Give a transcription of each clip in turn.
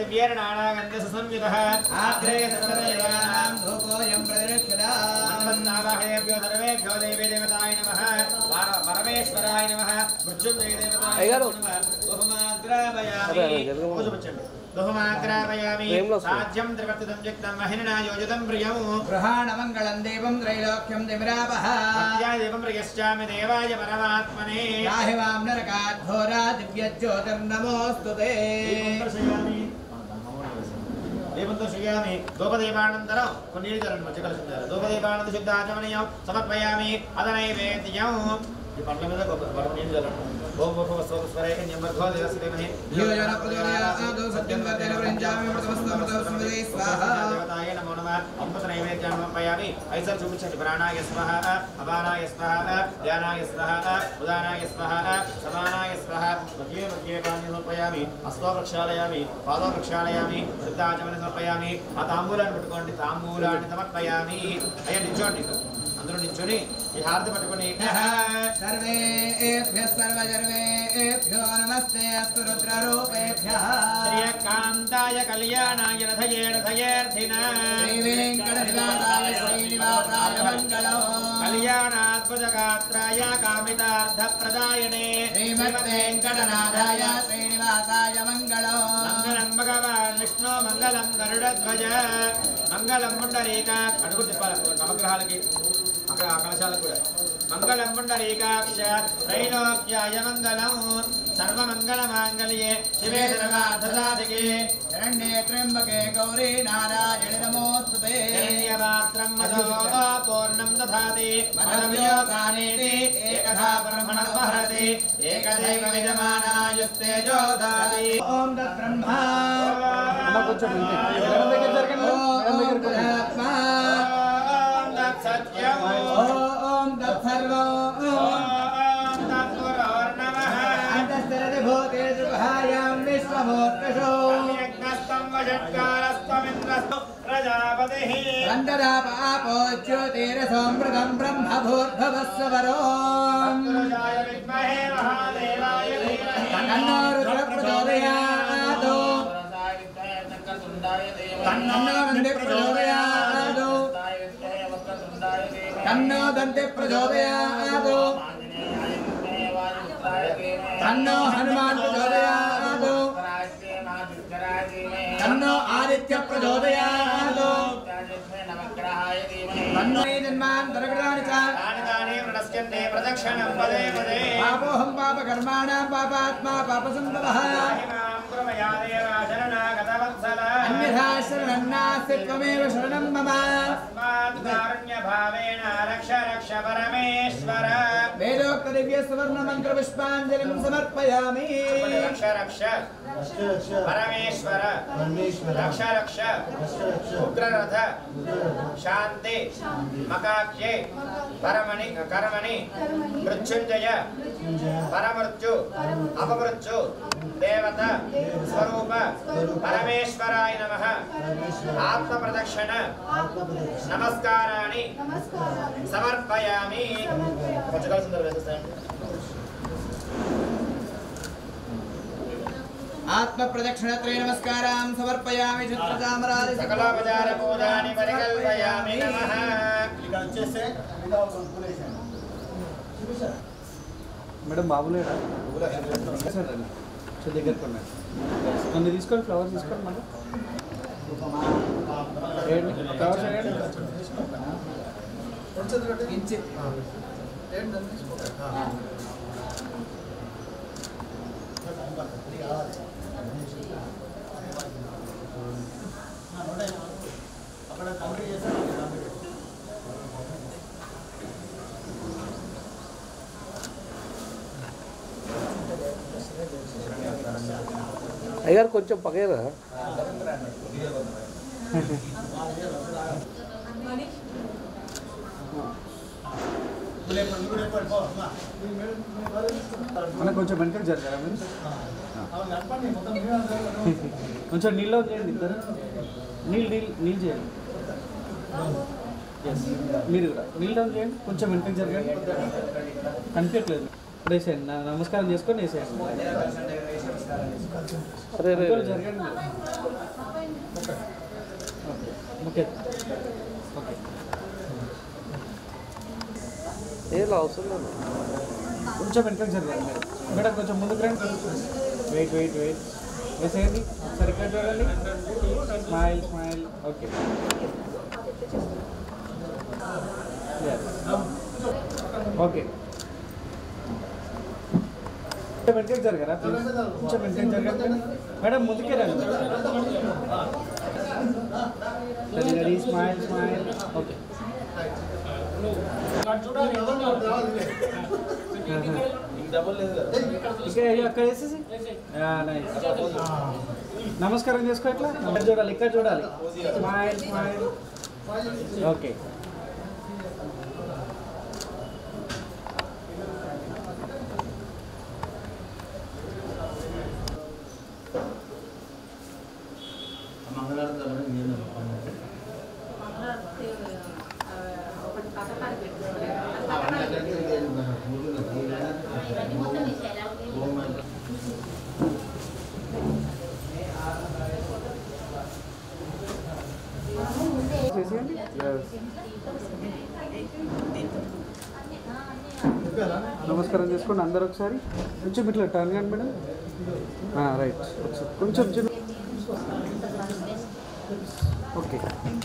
దివ్యేర్నానాగంధసుసంయుతः ఆగ్రే సర్వదేవానాం ధూపోయం ప్రతిరక్షదా మన్మన్నావాహయేభ్యో సర్వేభ్యో దేవీ దేవతాయ నమః పర- పరమేశ్వరాయ నమః మృత్యుంజయ దేవతాయ అయ్యగారు. నమః బహుమాగ్రావయామి అదే, అదే, జరగమను. కూర్చోబెట్టండి. బహుమాగ్రావయామి ఫ్రేమ్లో వస్తుంది. సాధ్యం త్రివర్తితం యుక్తం మహిళనా యోజితం ప్రియం గృహాణమంగళం దేవం త్రైలోక్యం దివిరాపః సత్యాదేవం ప్రియశ్చామి దేవాయ పరమాత్మనే రాహి వాం నరకాఘోరా దివ్యజ్యోతిర్నమోऽस्तु తే దీపంతో శుయామి ధూపదీపానంతరం కొన్ని నీళ్ళు చల్లండి మధ్య కలిసి ఉండాలి ధూపదీపానంద శుద్ధ ఆచమనీయం సమర్పయామి అద నైవేద్యం ఈ పండ్ల మీద గొప్ప వరం నీళ్ళు చల్లండి ఓం భూభువ స్వరే న్యమర్ధో దేవస్య ధీమహి యోజన ప్రచోదయాదు సత్యం వర్ధన ప్రంచామి మృతమస్తమృతమస్మృతే స్వాహా దేవతాయ నమో నమః అమృత నైవేద్యాన్ని సమర్పయామి ఐసర్ చూపించండి ప్రాణాయ స్వహ అపానాయ స్వహ ధ్యానాయ స్వహ ఉదానాయ స్వహ సమానాయ స్వహ మధ్యే మధ్యే పాణి సమర్పయామి హస్తో ప్రక్షాళయామి పాదో ప్రక్షాళయామి వృద్ధాచమని సమర్పయామి ఆ తాంబూలాన్ని పట్టుకోండి తాంబూలాన్ని సమర్పయామి అయ్యా నిల్చోండి ఇక. అందరూ నిల్చొని ఈ హారతి పట్టుకొని సర్వేభ్యः సర్వజర్వేభ్యో నమస్తే అస్తు రుద్రరూపేభ్యः శ్రీయకాంతాయ కళ్యాణాయ రథయే రథయేర్థిన శ్రీవేంకటనివాసాయ శ్రీనివాసాయ మంగళం కళ్యాణాద్భుతగాత్రాయ కామితార్థప్రదాయనే శ్రీమద్వేంకటనాథాయ శ్రీనివాసాయ మంగళం మంగళం భగవాన్ విష్ణు మంగళం గరుడధ్వజ మంగళం పుండరీక అడుగు తిప్పాలి నవగ్రహాలకి అక్కడ ఆ కలశాలకు కూడా మంగళం పుండరీకాక్ష త్రైలోక్యాయ మంగళం సర్వమంగళ మాంగళ్యే శివే సర్వార్థసాధికే శరణ్యే త్ర్యంబకే గౌరీ నారాయణ నమోऽस्तु తే హిరణ్యపాత్రం మదో పూర్ణం దధాతి మనవ్యోగానేతి ఏకథా బ్రహ్మణర్వహరతి ఏకదైవమిదమానాయుస్తేజో దాతి ఓం తద్బ్రహ్మ అమ్మ కొంచెం ఇంటి. మేడం దగ్గర జరగండి. మేడం దగ్గర ఓం కొంచెం. తదాత్మ ఓం తత్సత్యం ఓం తత్సర్వం ఓం తత్పురోర్నమః అంతఃసరతి భూతేషు గుహాయాం విశ్వమోత్కషో యజ్ఞస్తం వషట్కారస్త్వమింద్రస్తు ప్రజాపతిః వందనాపాపో జ్యోతిరసోమృతం బ్రహ్మభూర్భవస్వరోం పురుషాయ విద్మహే మహాదేవాయ ధీమహి తన్నో రుద్ర ప్రచోదయాదో తన్నో దంతి ప్రచోదయాదో తన్నో దంతి ప్రచోదయాదో తన్నో హనుమాన్ ప్రచోదయాదో తన్నో ఆదిత్య ప్రచోదయాదో తన్నో జన్మాంతరకృతాని చ తాని తాని ప్రణశ్యంతే ప్రదక్షిణం పదే పదే పాపోహం పాపకర్మాణం పాపాత్మా పాపసంభవః మాహిమాం కృపయా దేవా శరణాగతవత్సల అన్యథా శరణం నాస్తి త్వమేవ శరణం మమ తస్మాత్ కారుణ్యభావేన రక్ష రక్ష పరమేశ్వర వేదోక్త దివ్య సువర్ణ మంత్ర పుష్పాంజలిం సమర్పయామి రక్ష రక్ష పరమేశ్వర రక్ష రక్ష ఉగ్రరథ శాంతి మకాఖ్యే పరమణి కర్మణి మృత్యుంజయ పరమృత్యు అపమృత్యు దేవత స్వరూప పరమేశ్వరాయ నమ ఆత్మ ప్రదక్షిణ నమస్కారాన్ని సమర్పయామి కొంచెం కలిసి ఉందో వేసేస్తాయండి. ఆత్మ ప్రదక్షిణత్రయ నమస్కారం సమర్పయామి చిత్రచామరాది సకలాపచార పూజాని పరికల్పయామి నమః ఇక్కడ వచ్చేస్తే మేడం బాబులేడా సరే దగ్గరకు ఉన్నాయి కొన్ని తీసుకోండి ఫ్లవర్స్ తీసుకోండి మళ్ళీ వేయండి ఫ్లవర్స్ వేయండి కించిత్ అక్కడ కంప్లీట్ చేస్తే కంప్లీట్ అయ్యారు కొంచెం పగేరా అన్న కొంచెం వెనకకి జరగారా మీరు కొంచెం నీళ్ళు చేయండి ఇద్దరు నీళ్ళు నీళ్ళు నీళ్ళు చేయండి ఎస్ మీరు కూడా నీళ్ళు డౌన్ చేయండి కొంచెం వెనకకి జరగండి కనిపించట్లేదు ఇప్పుడు వేసేయండి నా నమస్కారం చేసుకొని వేసేయండి అంకుల్ జరగండి మీరు. ఓకే ఓకే ఏం అవసరం లేదు కొంచెం వెనకకి జరగండి మీరు మేడం కొంచెం ముందుకు రండి వెయిట్ వెయిట్ వెయిట్ వేసేయండి ఒకసారి ఇక్కడ చూడండి స్మైల్ స్మైల్ ఓకే ఓకే కొంచెం వెనకకి జరగరా ప్లీజ్ కొంచెం వెనకకి జరగండి మేడం ముందుకే రండి రెడీ స్మైల్ స్మైల్ ఓకే ఇక్కడ అక్కడ వేసేసి నైస్ నమస్కారం చేసుకో ఇట్లా ఇక్కడ చూడాలి ఇక్కడ చూడాలి స్మైల్ స్మైల్ ఓకే చేసేయండి నమస్కారం చేసుకోండి అందరు ఒకసారి కొంచెం ఇట్లా టర్న్ కానీ మేడం రైట్ ఒకసారి కొంచెం చిన్న ఓకే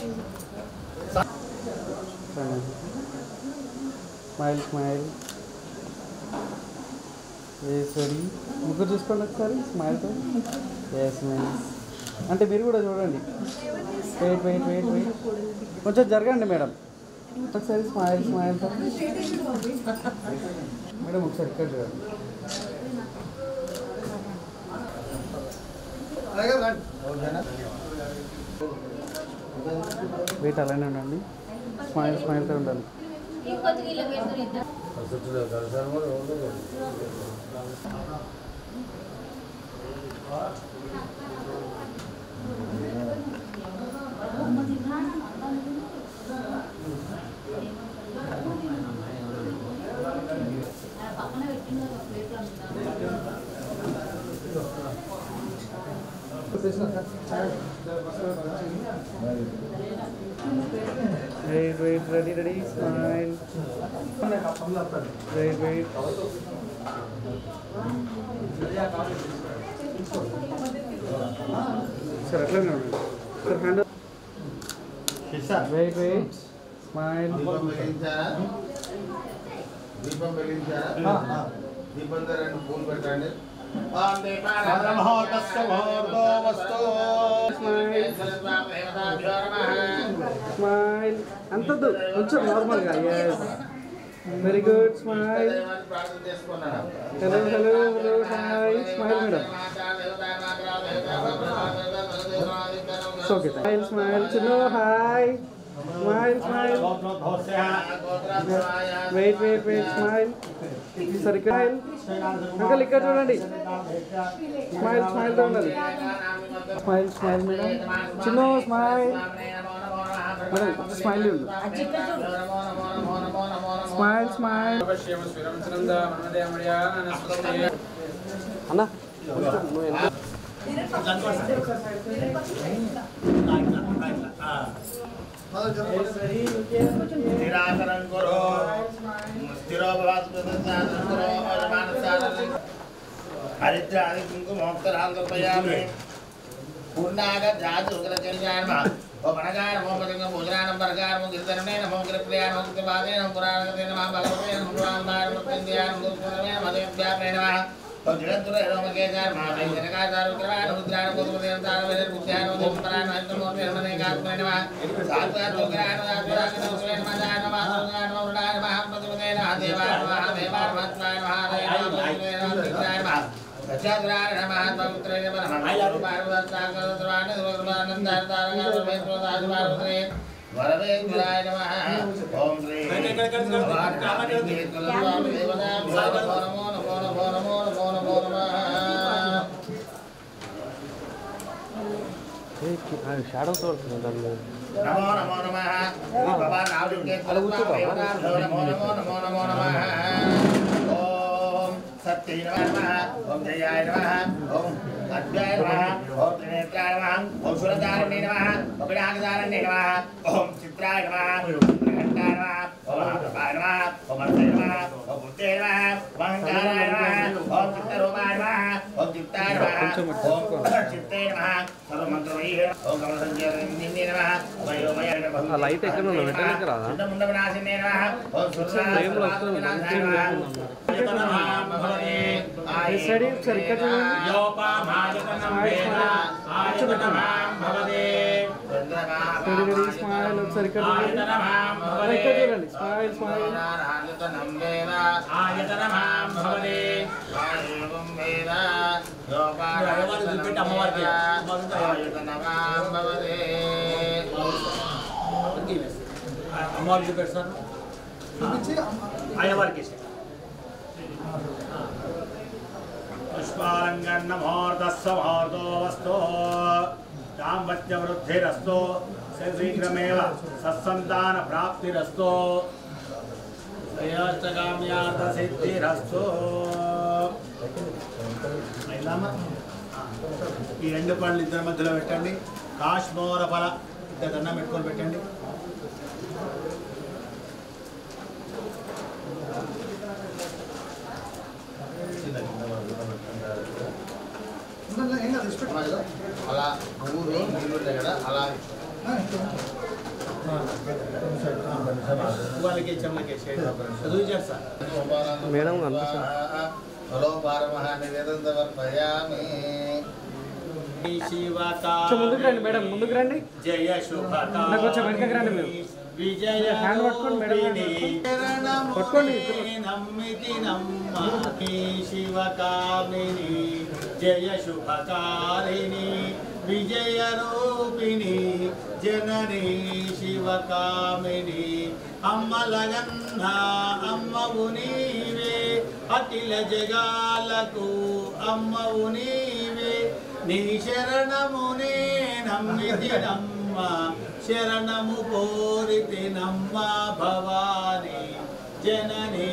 స్మైల్ స్మైల్ సరి ముగ్గురు చూసుకోండి ఒకసారి స్మైల్తో ఎస్ నైస్ అంటే మీరు కూడా చూడండి వెయిట్ వెయిట్ వెయిట్ వెయిట్ కొంచెం జరగండి మేడం ఒకసారి స్మైల్ స్మైల్తో మేడం ఒకసారి ఇక్కడ చూడండి వెయిట్ అలానే ఉండండి స్మైల్ స్మైల్తో ఉండాలి Wait, wait, ready, ready, smile. Wait, wait. Sir అట్లనే ఉండండి sir hand wait wait smile దీపం వెలిగించారా దీపం వెలిగించారా దీపం దగ్గర రెండు పూలు పెట్టండి స్మైల్ అంత కొంచెం నార్మల్గా ఎస్ వెరీ గుడ్ స్మైల్ ప్రార్థన చేసుకున్నాను hello hello hello hi smile madam okay smile smile చిన్న hi smile smile wait wait wait smile సరే స్మైల్ అంకల్ ఇక్కడ చూడండి స్మైల్ స్మైల్తో ఉండాలి స్మైల్ స్మైల్ మేడం చిన్న స్మైల్ మేడం స్మైల్ ఉండు స్మైల్ స్మైల్ అన్న నువ్వు ఎంత నిరాకరణ కొరో హరిద్రాది కుంకుమోక్తరాంతర్పయామి పూర్ణాగ జాతి ఉగ్రచర్యాన్మ ఓ పణగార మోపదంగ భోజనానం పరగారం గిరిధరణే నమో గిరిప్రియానం ముక్తిపాదే నమ పురాణగతే నమ భగవతే నమ పురాణాయ మృత్యుంజయానం దుర్గుణమే మదేవ్యాప్నే నమ ఓ జగద్గుర హేమకేశార్ మహావై జనకాచార విగ్రహాన్ రుద్రాన కుతుమదేవతాన వేద బుద్ధ్యాన దింపరాన హరితమూర్తి హనుమనేకాత్మనే నమ సాత్వాత్ విగ్రహాన్ ఆత్మరాజ నమస్మే నమ జాయ నమ సుగాయ నమ వృడాయ నమ హంపతిమతే నమ దేవాయ నమ దేవాయ మహత్వాయ నమ హరే నమ దేవాయ నమ విగ్రహాయ నమ సత్యాగ్రహాయ నమ పవిత్రే నమ నమ పార్వతాకారద్రవాణ దుర్గమానందారతారకారవేత్రోదాదివారుద్రే వరవేంద్రాయ నమ ఓం శ్రీ నమో నమో నమో నమో నమో నమో నమః షాడోస్ పడుతుంది దానిలో నమో నమో నమః భగవాన్ ఆవిడే నమో నమో నమో నమో నమో నమః ఓం శక్తి నమ ఓం జయాయ నమ ఓం అద్భాయ నమ ఓం త్రినేత్రాయ నమ ఓం సురదారణ్య నమ ఓం వినాయకదారణ్య నమ ఓం చిత్రాయ నమ త్రికంఠాయ నమ ఓం మహాప్రభాయ నమ ఓం అర్థయ నమ ఓం బుద్ధే నమ ఓం అహంకారాయ నమ ఓం చిత్తరూపాయ నమ ఓం చిత్తాయ నమ ఓం చిత్తే నమ సర్వమంత్రమయీ ఓం కమలసంజయ నమ వయోమయ నమ ఆ లైట్ ఎక్కడ ఉందో పెట్టడానికి రాదా ముండముండమనాశినే నమ ఓం సురసాయ ఫ్రేమ్లో వస్తుంది మంచిగా లేకుండా. ఈ సైడ్ ఒకసారి ఇక్కడ చూడండి రెడీ రెడీ స్మైల్ ఒకసారి ఇక్కడ చూడండి ఇక్కడ చూడండి స్మైల్ స్మైల్ అమ్మవారికి చూపెట్టు సార్ అయ్యవారికి పుష్పాలంగన్నమోర్ధస్వమోర్ధో వస్తో దాంపత్యవృద్ధిరస్తో శీఘ్రమేవ సత్సంతాన ప్రాప్తిరస్తో శ్రేయోష్టకామ్యార్థ సిద్ధిరస్తో అయిందామా? ఆ. ఈ రెండు పండ్లు ఇద్దరి మధ్యలో పెట్టండి కాశ్మోర ఫల ఇద్దరు దండం పెట్టుకొని పెట్టండి అలా ఊరు నీళ్ళు ఉంటాయి కదా అలా వాళ్ళకి చెమ్మకి చదువు సార్ మేడం కనిపిస్తుంది. హలో పారమహా నివేదన సమర్పయామి కొంచెం ముందుకు రండి మేడం ముందుకు రండి జయ శుభ నాకు కొంచెం వెనకకి రండి మీరు. విజయ హ్యాండ్ పట్టుకోండి మేడం, హ్యాండ్ పట్టుకోండి. పట్టుకోండి, ఇద్దరు. నమ్మితి నమ్మామి శివకామిని జయ శుభకారిణి విజయ రూపిణి జనని శివకామిని అమ్మలగన్న అమ్మవు నీవే అఖిల జగాలకు అమ్మవు నీవే నీ శరణమునే నమ్మితి నమ్మ శరణము కోరితి నమ్మ భవాని జననీ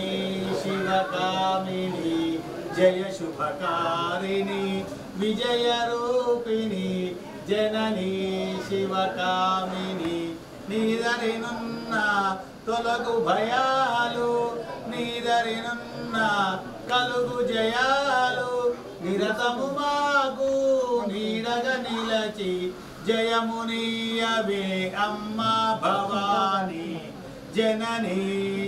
శివకామిని జయ శుభకారిణి విజయ రూపిణి జననీ శివకామిని నీదరినున్న తొలగు భయాలు నీదరినున్న కలుగు జయాలు నిరతము మాకు నీడగ నిలచి జయమునీయవే అమ్మ భవాని జననీ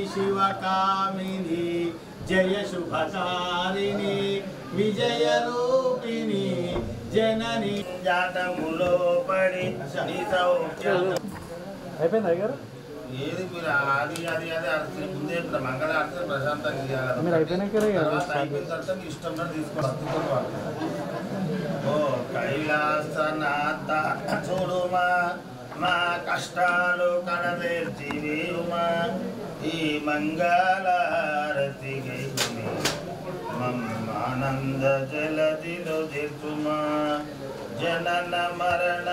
శివకామిని జయ శుభకారిణి విజయ రూపిణి జనని జాతములో పడి నీ సౌఖ్యం అయిపోయింది అయ్యారు ఏది మీరు అది అది అది అర్థం ముందే ఇప్పుడు మంగళ అర్థం ప్రశాంతంగా చేయాలి మీరు అయిపోయినాక తర్వాత అయిపోయిన తర్వాత మీ ఇష్టం ఉన్నట్టు తీసుకోండి అద్భుతంగా వాడు. ఓ కైలాసనాథ చూడుమా మా కష్టాలు కడదేర్చివేయుమా ఈ మంగళారతి గైకుని మమ్మానంద జలదిలో తీర్చుమా జనన మరణ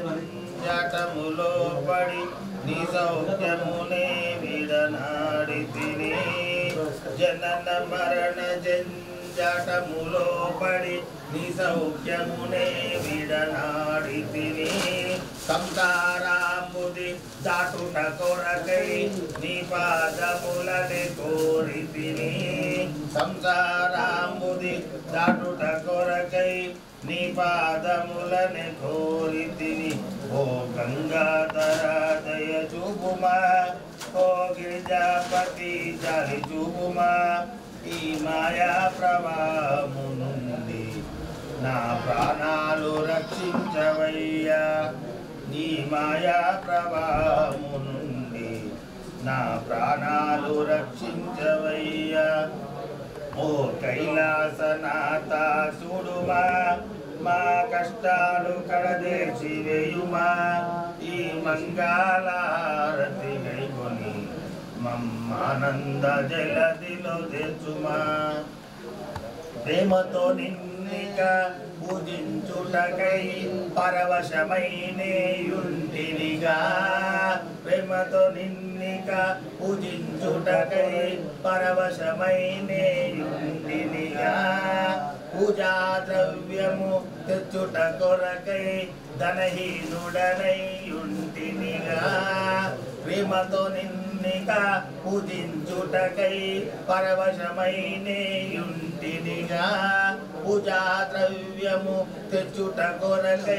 జటములో పడి నీ సౌఖ్యమునే విడనాడి తిని జనన మరణ జంజాటములో పడి నీ సౌఖ్యమునే విడనాడి తిని సంతారాముది దాటుట కొరకై నీ పాదములని కోరి తిని సంసారాముది దాటుట కొరకై నీ పాదములని కోరి తిని ఓ గంగాధర దయ చూపుమా ఓ గిరిజాపతి జాలి చూపుమా ఈ మాయా ప్రవాహము నుండి నా ప్రాణాలు రక్షించవయ్యా నీ మాయా ప్రవాహము నుండి నా ప్రాణాలు రక్షించవయ్యా ఓ కైలాసనాథ చూడుమా మా కష్టాలు కడదేర్చి వేయుమా ఈ మంగళారతి గైకొని మమ్మానంద జలదిలో తెచ్చుమా ప్రేమతో నిన్నిక పూజించుటకై పరవశమైనేయుంటినిగా ప్రేమతో నిన్నిక పూజించుటకై పరవశమైనేయుండినిగా పూజా ద్రవ్యము తెచ్చుట కొరకై ధనహీనుడనైయుంటినిగా ప్రేమతో నిన్నిగా పూజించుటకై పరవశమైనేయుంటినిగా పూజా ద్రవ్యము తెచ్చుట కొరకై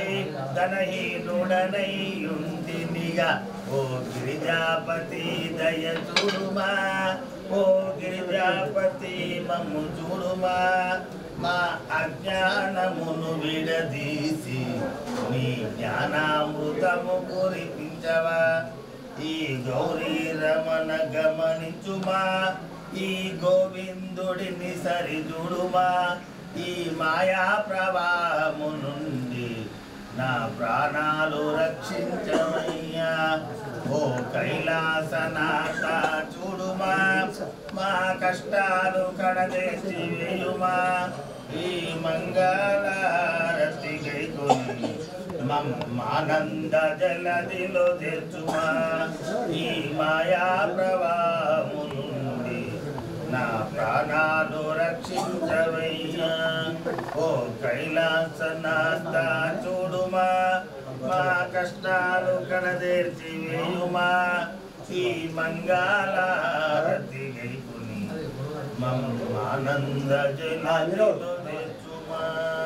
ధనహీనుడనైయుంటినిగా ఓ గిరిజాపతి దయ చూడుమా ఓ గిరిజాపతి మమ్ము చూడుమా మా అజ్ఞానమును విడదీసి నీ జ్ఞానామృతము కురిపించవా ఈ గౌరీ రమణ గమనించుమా ఈ గోవిందుడిని సరిజుడుమా ఈ మాయా ప్రవాహము నుండి నా ప్రాణాలు రక్షించమయ్యా ఓ కైలాసనాథ చూడుమా మా కష్టాలు కడదేసి వేయుమా ఈ మంగళారతి గైకొని మమ్మానంద జలదిలో తెచ్చుమా ఈ మాయా ప్రవాహము నుండి నా ప్రాణాలు రక్షించవయ్యా ఓ కైలాసనాథ చూడుమా మా కష్టాలు కడదేర్చి వేయుమా ఈ మంగళారతి గైకుని మమ్మానంద జలదిలో తెచ్చుమా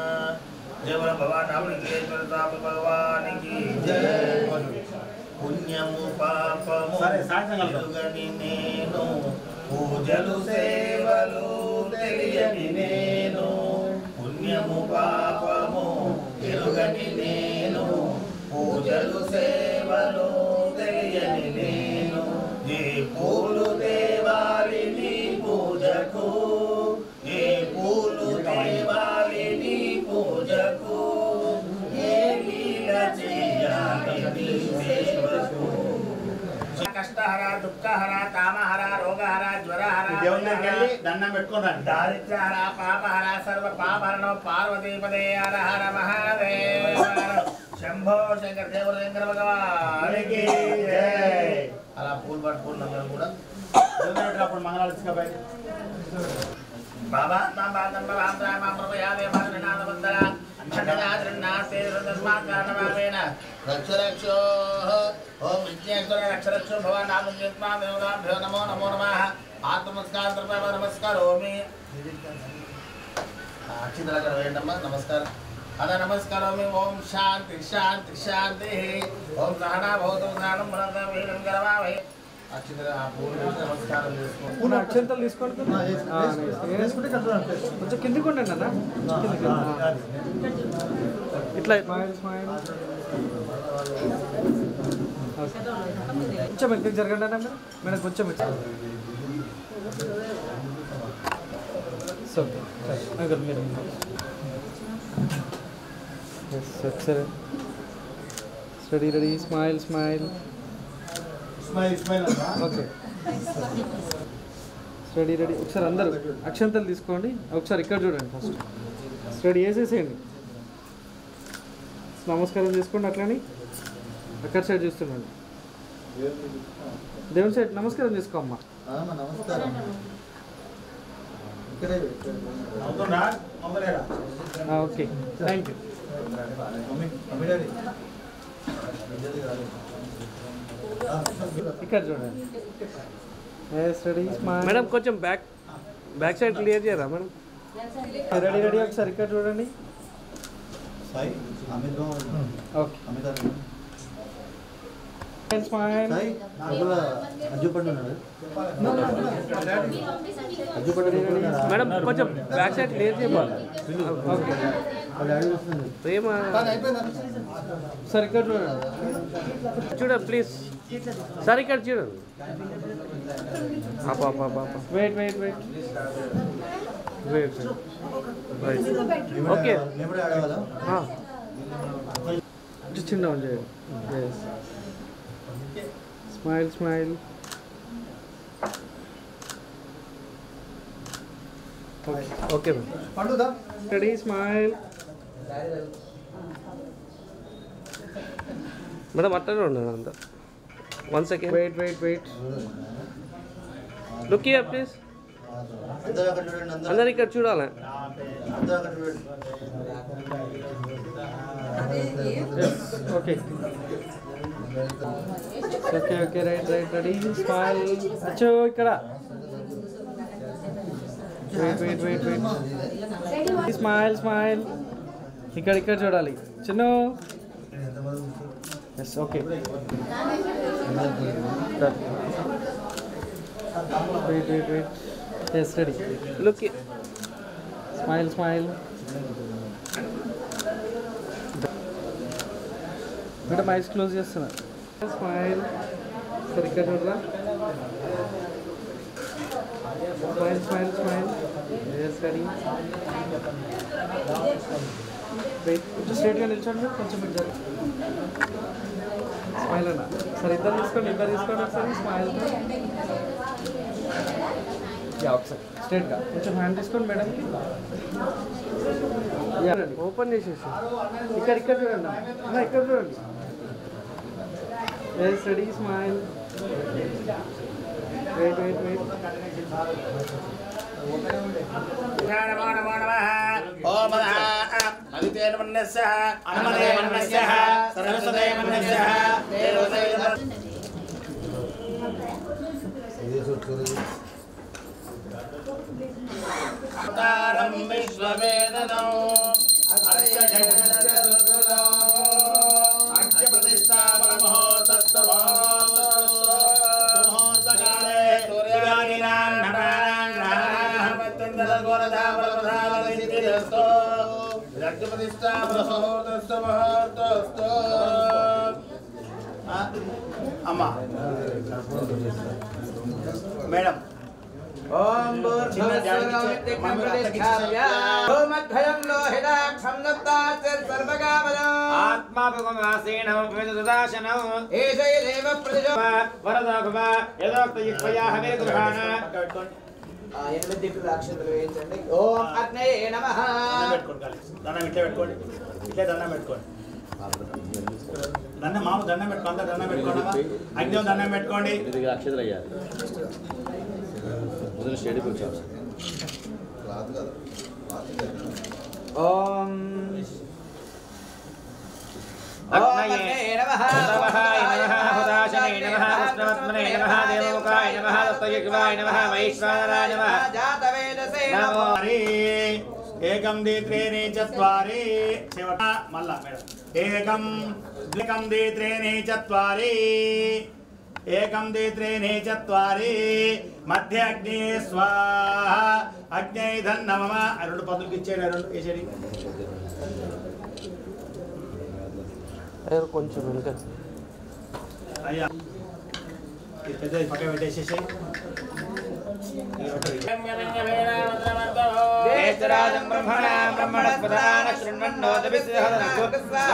జయ భవానామృతేశ్వర స్వామి భగవానికి జయ పుణ్యము పాపము సరే, సాయంత్రం కలుద్దాం. ఎరుగని నేను పూజలు సేవలు తెలియని నేను పుణ్యము పాపము ఎరుగని నేను పూజలు సేవలు తెలియని నేను ఏ పూలు దేవాలి నీ పూజకు ఏ పూలు దేవాలి నీ పూజకు ఏ లీల చేయాలి నీ సేవకు కష్టహర దుఃఖహర కామహర రోగహర జ్వరహర దేవుని దగ్గరికి వెళ్ళి దండం పెట్టుకొని రండి దారిద్ర్యహర పాపహర సర్వ పాపహరణ పార్వతీపదే హర హర మహాదేవ శంభో శంకర దేవర శంకర భగవానికి జై. అలా పూలు పట్టుకున్న అందరం కూడా దేవుని దగ్గర అప్పుడు మంగళాలు తీసుకుపోయి బాబా బాబా బాబా బాబా ప్రభయాదే భద్రనాథ వందన అక్షరాద్రన్నాస్తే తస్మాత్ కారణమావేన రక్ష రక్షో ఓం విజ్ఞేశ్వర రక్ష రక్షో భవాన్ నామం జన్మా దేవతాభ్యో నమో నమో నమః ఆత్మనమస్కారం తర్పయ నమస్కారోమి అక్షితలు అక్కడ వేయండమ్మా నమస్కారం అద నమస్కారోమి ఓం శాంతి శాంతి శాంతి ఓం సహనా భవతు సహనం భరత వీరం గరవావహి అక్షితలు ఆ పూలు వేసి నమస్కారం చేసుకో ఉన్న అక్షంతలు తీసుకోండి ఆ, nice. కొంచెం కిందికి ఉండండి అన్న కిందికి. ఆ. ఇట్లా స్మైల్ స్మైల్ కొంచెం వెనక్కి జరగండి అన్న మీరు మేడం కొంచెం ఇటు. సో అంకుల్ మీరు ఎస్ ఒకసారి ready ready smile smile smile smile అన్నా ఓకే రెడీ రెడీ ఒకసారి అందరూ అక్షంతలు తీసుకోండి ఒకసారి ఇక్కడ చూడండి ఫస్ట్ రెడీ వేసేసేయండి నమస్కారం చేసుకోండి అట్లని అక్కడ సైడ్ చూస్తున్నాండి దేవుని సైడ్ నమస్కారం చేసుకో అమ్మా నమస్కారం ఇక్కడే అవుతుందా మమ్మలేరా ఆ, okay thank you mummy mummy daddy ఇక్కడ చూడండి ఎస్ రెడీ స్మైల్ మేడం కొంచెం బ్యాక్ బ్యాక్ సైడ్ క్లియర్ చేయరా మేడం రెడీ రెడీ ఒకసారి ఇక్కడ చూడండి సాయి అమిత్ ఓకే అమిత్ స్మైల్ సాయి అందులో అజ్జు పండు ఉన్నాడు అజ్జు పండు ఉన్నాడా? మేడం కొంచెం బ్యాక్ సైడ్ క్లియర్ చేయమా ఓకే వాళ్ళ డాడీ వస్తుంది ప్రేమ సార్ ఇక్కడ చూడండి చూడండి ప్లీజ్ సార్ ఇక్కడ చూడండి పాప పాప పాప wait wait wait wait right okay మేము కూడా ఆడవాళ్ళ చిన్న చేయండి yes smile smile okay madam పండుదా రెడీ స్మైల్ మేడం అట్టనే ఉన్నాడు అంత one second wait wait wait look here please అందరూ అక్కడ చూడండి అందరూ అందరు ఇక్కడ చూడాలి అందరూ అక్కడ చూడండి okay okay okay right right ready smile అచ్చో ఇక్కడ wait wait wait wait smile smile ఇక్కడ ఇక్కడ చూడాలి చిన్న yes okay wait wait wait yes ready look smile smile madam eyes close చేస్తున్నా స్మైల్ సరిగ్గా చూడరా smile smile smile yes ready wait కొంచెం స్ట్రైట్గా నిల్చోండి కొంచెం ఇద్దరు స్మైల్ అన్న సరే ఇద్దరు తీసుకోండి ఇద్దరు తీసుకోండి ఒకసారి స్మైల్ యా ఒకసారి స్ట్రైట్గా కొంచెం హ్యాండ్ తీసుకోండి మేడంకి యా ఓపెన్ చేసేసి ఇక్కడ ఇక్కడ చూడండి అన్న ఇక్కడ చూడండి yes ready smile wait wait wait నమో నమో నమః ఓం అదితేన మన్నస్య అనుమతే మన్నస్య సరస్వతే మన్నస్య దేవతే అవతారం విశ్వవేదనం అర్య జగదదుర్గదో అర్య ప్రతిష్టాపన మహోత్సవముహూర్తకాలే సూర్యాదినాం నటానాం గ్రహాణాం అత్యంత గోరధావరధావరసిద్ధిరస్తో రక్త ప్రతిష్టాపన మహోర్తస్తో మహోర్తస్తో అమ్మా మేడం ఓం భూర్భువస్సురౌమిత్తిగ్నం ప్రతిష్టాప్య భూమధ్వయం లోహితాక్షం దత్తాస్య సర్వకామదం ఆత్మాభిగమాసేన విదుదాశనం ఏషైదేవ ప్రతిజో వరదాభవ యదోక్తయుక్తయా హవిర్గృహాణ ఆ ఎనిమిది దిక్కుల అక్షంతలు వేయించండి ఓం అగ్నయే నమః దండం పెట్టుకోండి కాలి. దండం ఇట్లే పెట్టుకోండి ఇట్లే దండం పెట్టుకోండి దండం మామూలు దండం పెట్టుకోండి అందరు దండం పెట్టుకోండి అగ్ని దండం పెట్టుకోండి అక్షతలు అయ్యారు మొదలు స్టేడికి వచ్చాము ఓం అగ్నయే నమః నమః హుదాశనే నమః కృష్ణవత్మనే నమః దేవముఖాయ నమః దత్తయుగ్మాయ నమః వైశ్వానరాయ నమః జాతవేదసే నమో చత్వారి ఏకం దీత్రేణి చత్వారి చివట మళ్ళా మేడం ఏకం ద్వికం దీత్రేణి చత్వారి ఏకం దీత్రేణి చత్వారి మధ్య అగ్ని స్వాహ అగ్ని ధన్నమమ ఆ రెండు పదులకి ఇచ్చేడు ఆ రెండు వేసేది కొంచెం వెనుక అయ్యా ఇది పెద్దది పక్క పెట్టేసేసి జ్యేష్ఠరాజం బ్రహ్మణా బ్రహ్మణస్పదాన శృణ్వన్నోదభిసిద్ధనకు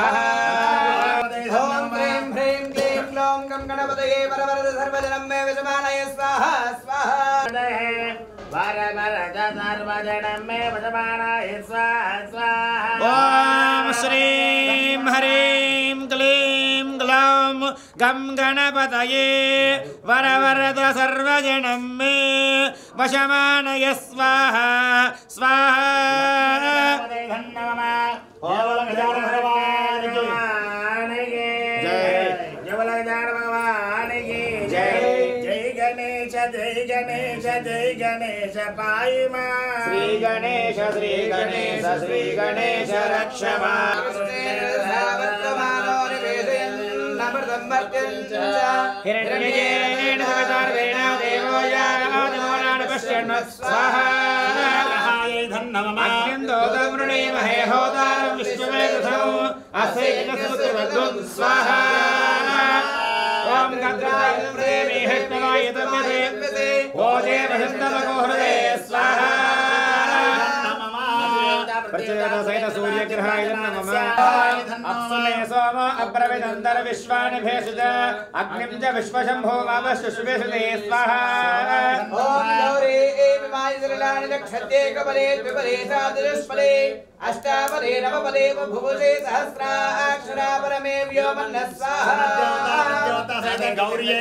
ఓం హ్రీం హ్రీం క్లీం క్లౌం గం గణపతయే వరవరద సర్వజనం మే విజమానయ స్వాహా స్వాహా ఓం శ్రీం హ్రీం క్లీం గ్లౌం గం గణపతయే వరవరద సర్వజనం మే వశమానయ స్వాహ స్వాహ జై గణేశ జై గణేశ జై గణేశ పాయిమా శ్రీ గణేశ శ్రీ గణేశ శ్రీ గణేశ రక్షమా హిరణ్యజేన సవితార్వేణ దేవో యానాదిమోనాన పశ్యన్ స్వాహా అగ్నిందోదమృణీమహే హోదారం విశ్వమేధసం అసైనస్మృతివద్వం స్వాహా ఓం గద్రాయ ప్రేమి హృష్ణవాయ తమ్యతే ఓజే మహిందమకో హృదయ స్వాహా ప్రచోదసైన సూర్యగ్రహాయ నమః అప్సునే సోమ అబ్రవిదందర విశ్వాని భేషజ అగ్నిం చ విశ్వశంభో మమ శుశ్వేషుదే స్వాహా ఓం గౌరీ ఏవ విమాయసరలాని లక్షత్యే కపలే ద్విపదే సాదృష్పదే అష్టాపదే నవపదే బభువసే సహస్రాక్షరా పరమే వ్యోమన్న స్వాహా గౌరీ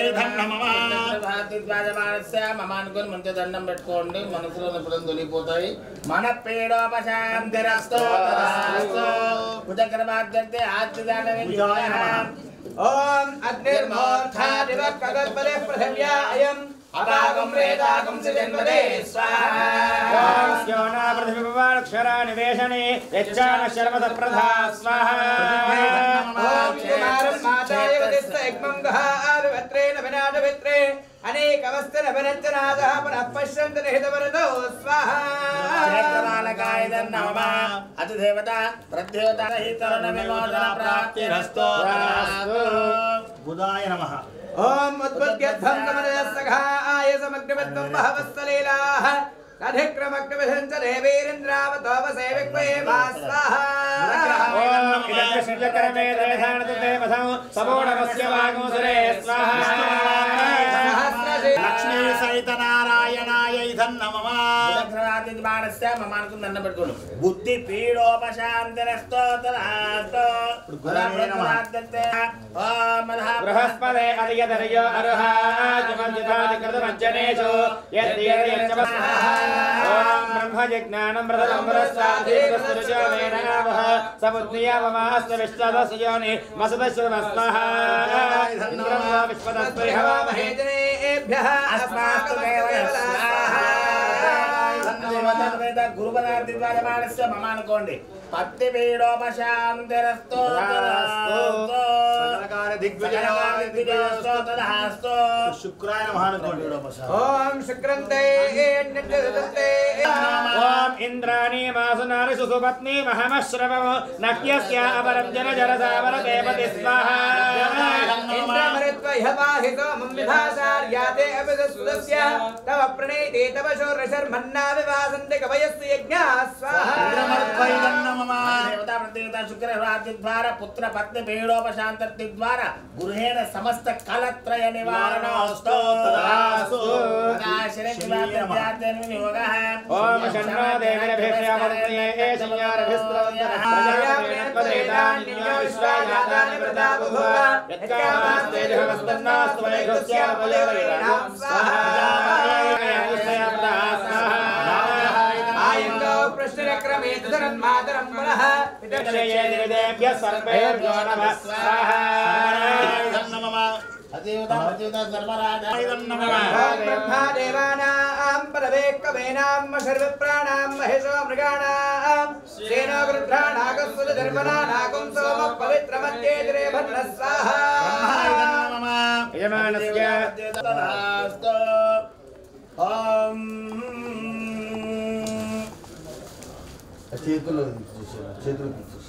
మమ అనుకుని మంచి దండం పెట్టుకోండి మనసులో ఎప్పుడు తొలిపోతాయి మన పేడోపశాంతిరస్తో భుజకరమాద్యంతే ఆత్మదానం ఓం అగ్నిర్మోర్థా దివ కగల్పదే పృథివ్యా అయం అపాగం ప్రేతాగం సజన్మదే స్వాహా క్షరానివేశనే యచ్చాన శర్మద ప్రధా స్వాహా ఓం కుమారం మాతాయ వదిస్త యజ్ఞం గహారువత్రేణ వినాటవిత్రే అనేకవస్తన వినచ్చనాద పునః పశ్యంత నిహితవరదో స్వాహా అతిదేవత ప్రత్యేవత తరుణ విమోచన ప్రాప్తిరస్తో బుధాయ నమ ఓం ఉద్బుద్ధ్యధ్వం కమలసఖాయ సమగ్రవత్వం బహవస్తలీలాః అధిక్రమగ్రవశంచ దేవీరింద్రావతోపసే విక్వే మా స్వాహా లక్ష్మీ సహిత నారాయణాయ నమః మమానస్య మమానకు దండం పెట్టుకోను బుద్ధి పీడోపశాంతిరస్తో బృహస్పదే అధియధరయో అర్హాజమజ్జనేషు ఓం బ్రహ్మజిజ్ఞానం మృతమృతస్వాధీనస్తుజో వేనావహ సబుద్ధియావమాస్త విశ్వదస్యోని మసదశ్వమస్మః ఇంద్రం వా విశ్వదస్వై హవామహే మహేజనేభ్యః అస్మాస్తు దేవయ గురుపదార్థి ద్వారమానస్య మమ అనుకోండి పత్తి పీడోపశాంతిరస్తో శుక్రాయ నమః అనుకోండి ఓం శుక్రంతే నిర్జలతే ఓం ఇంద్రాణి మాసునారి సుసుపత్ని మహమశ్రవము నక్యస్య అపరం జన జరసావరతే పతి స్వాహా ఇంద్రమరుత్వహవాహితో మం విభాసార్యాతే అభిదస్సుదస్య తవ ప్రణేతే తవ శౌర్యశర్మన్నా వివాసంతి కవయస్సు యజ్ఞా స్వాహా దేవతా ప్రత్యేకత శుక్ర రాజ్య ద్వారా పుత్ర పత్ని పీడోపశాంతి ద్వారా గృహేణ సమస్త కలత్రయ నివారణ ఓం షణ్ణో దేవిరభిశ్యామృతయే సంయారభిస్త్రవంతరః విశ్వాజాతాని ప్రతాపభువ యత్కామాస్తేజవస్తన్నాస్తు వైఘస్యాపయోరేణాం స్వాహా ఆయంగో ప్రశ్నక్రమే తదన్మాతరం పునః విదక్షయేదిదేభ్యः సర్వేభ్యో నమః స్వాహా ఓం బ్రహ్మా దేవానాం పరవే కవేనాం సర్వప్రాణాం మహేశో మృగాణాం సేనో వృద్ధానాగస్సుల ధర్మనానాగం సోమ పవిత్రమధ్యేదిరే భద్ర స్వాహా యజమానస్య చేతుల్లో తీసేసాను. చేతుల్లో తీసేసాను.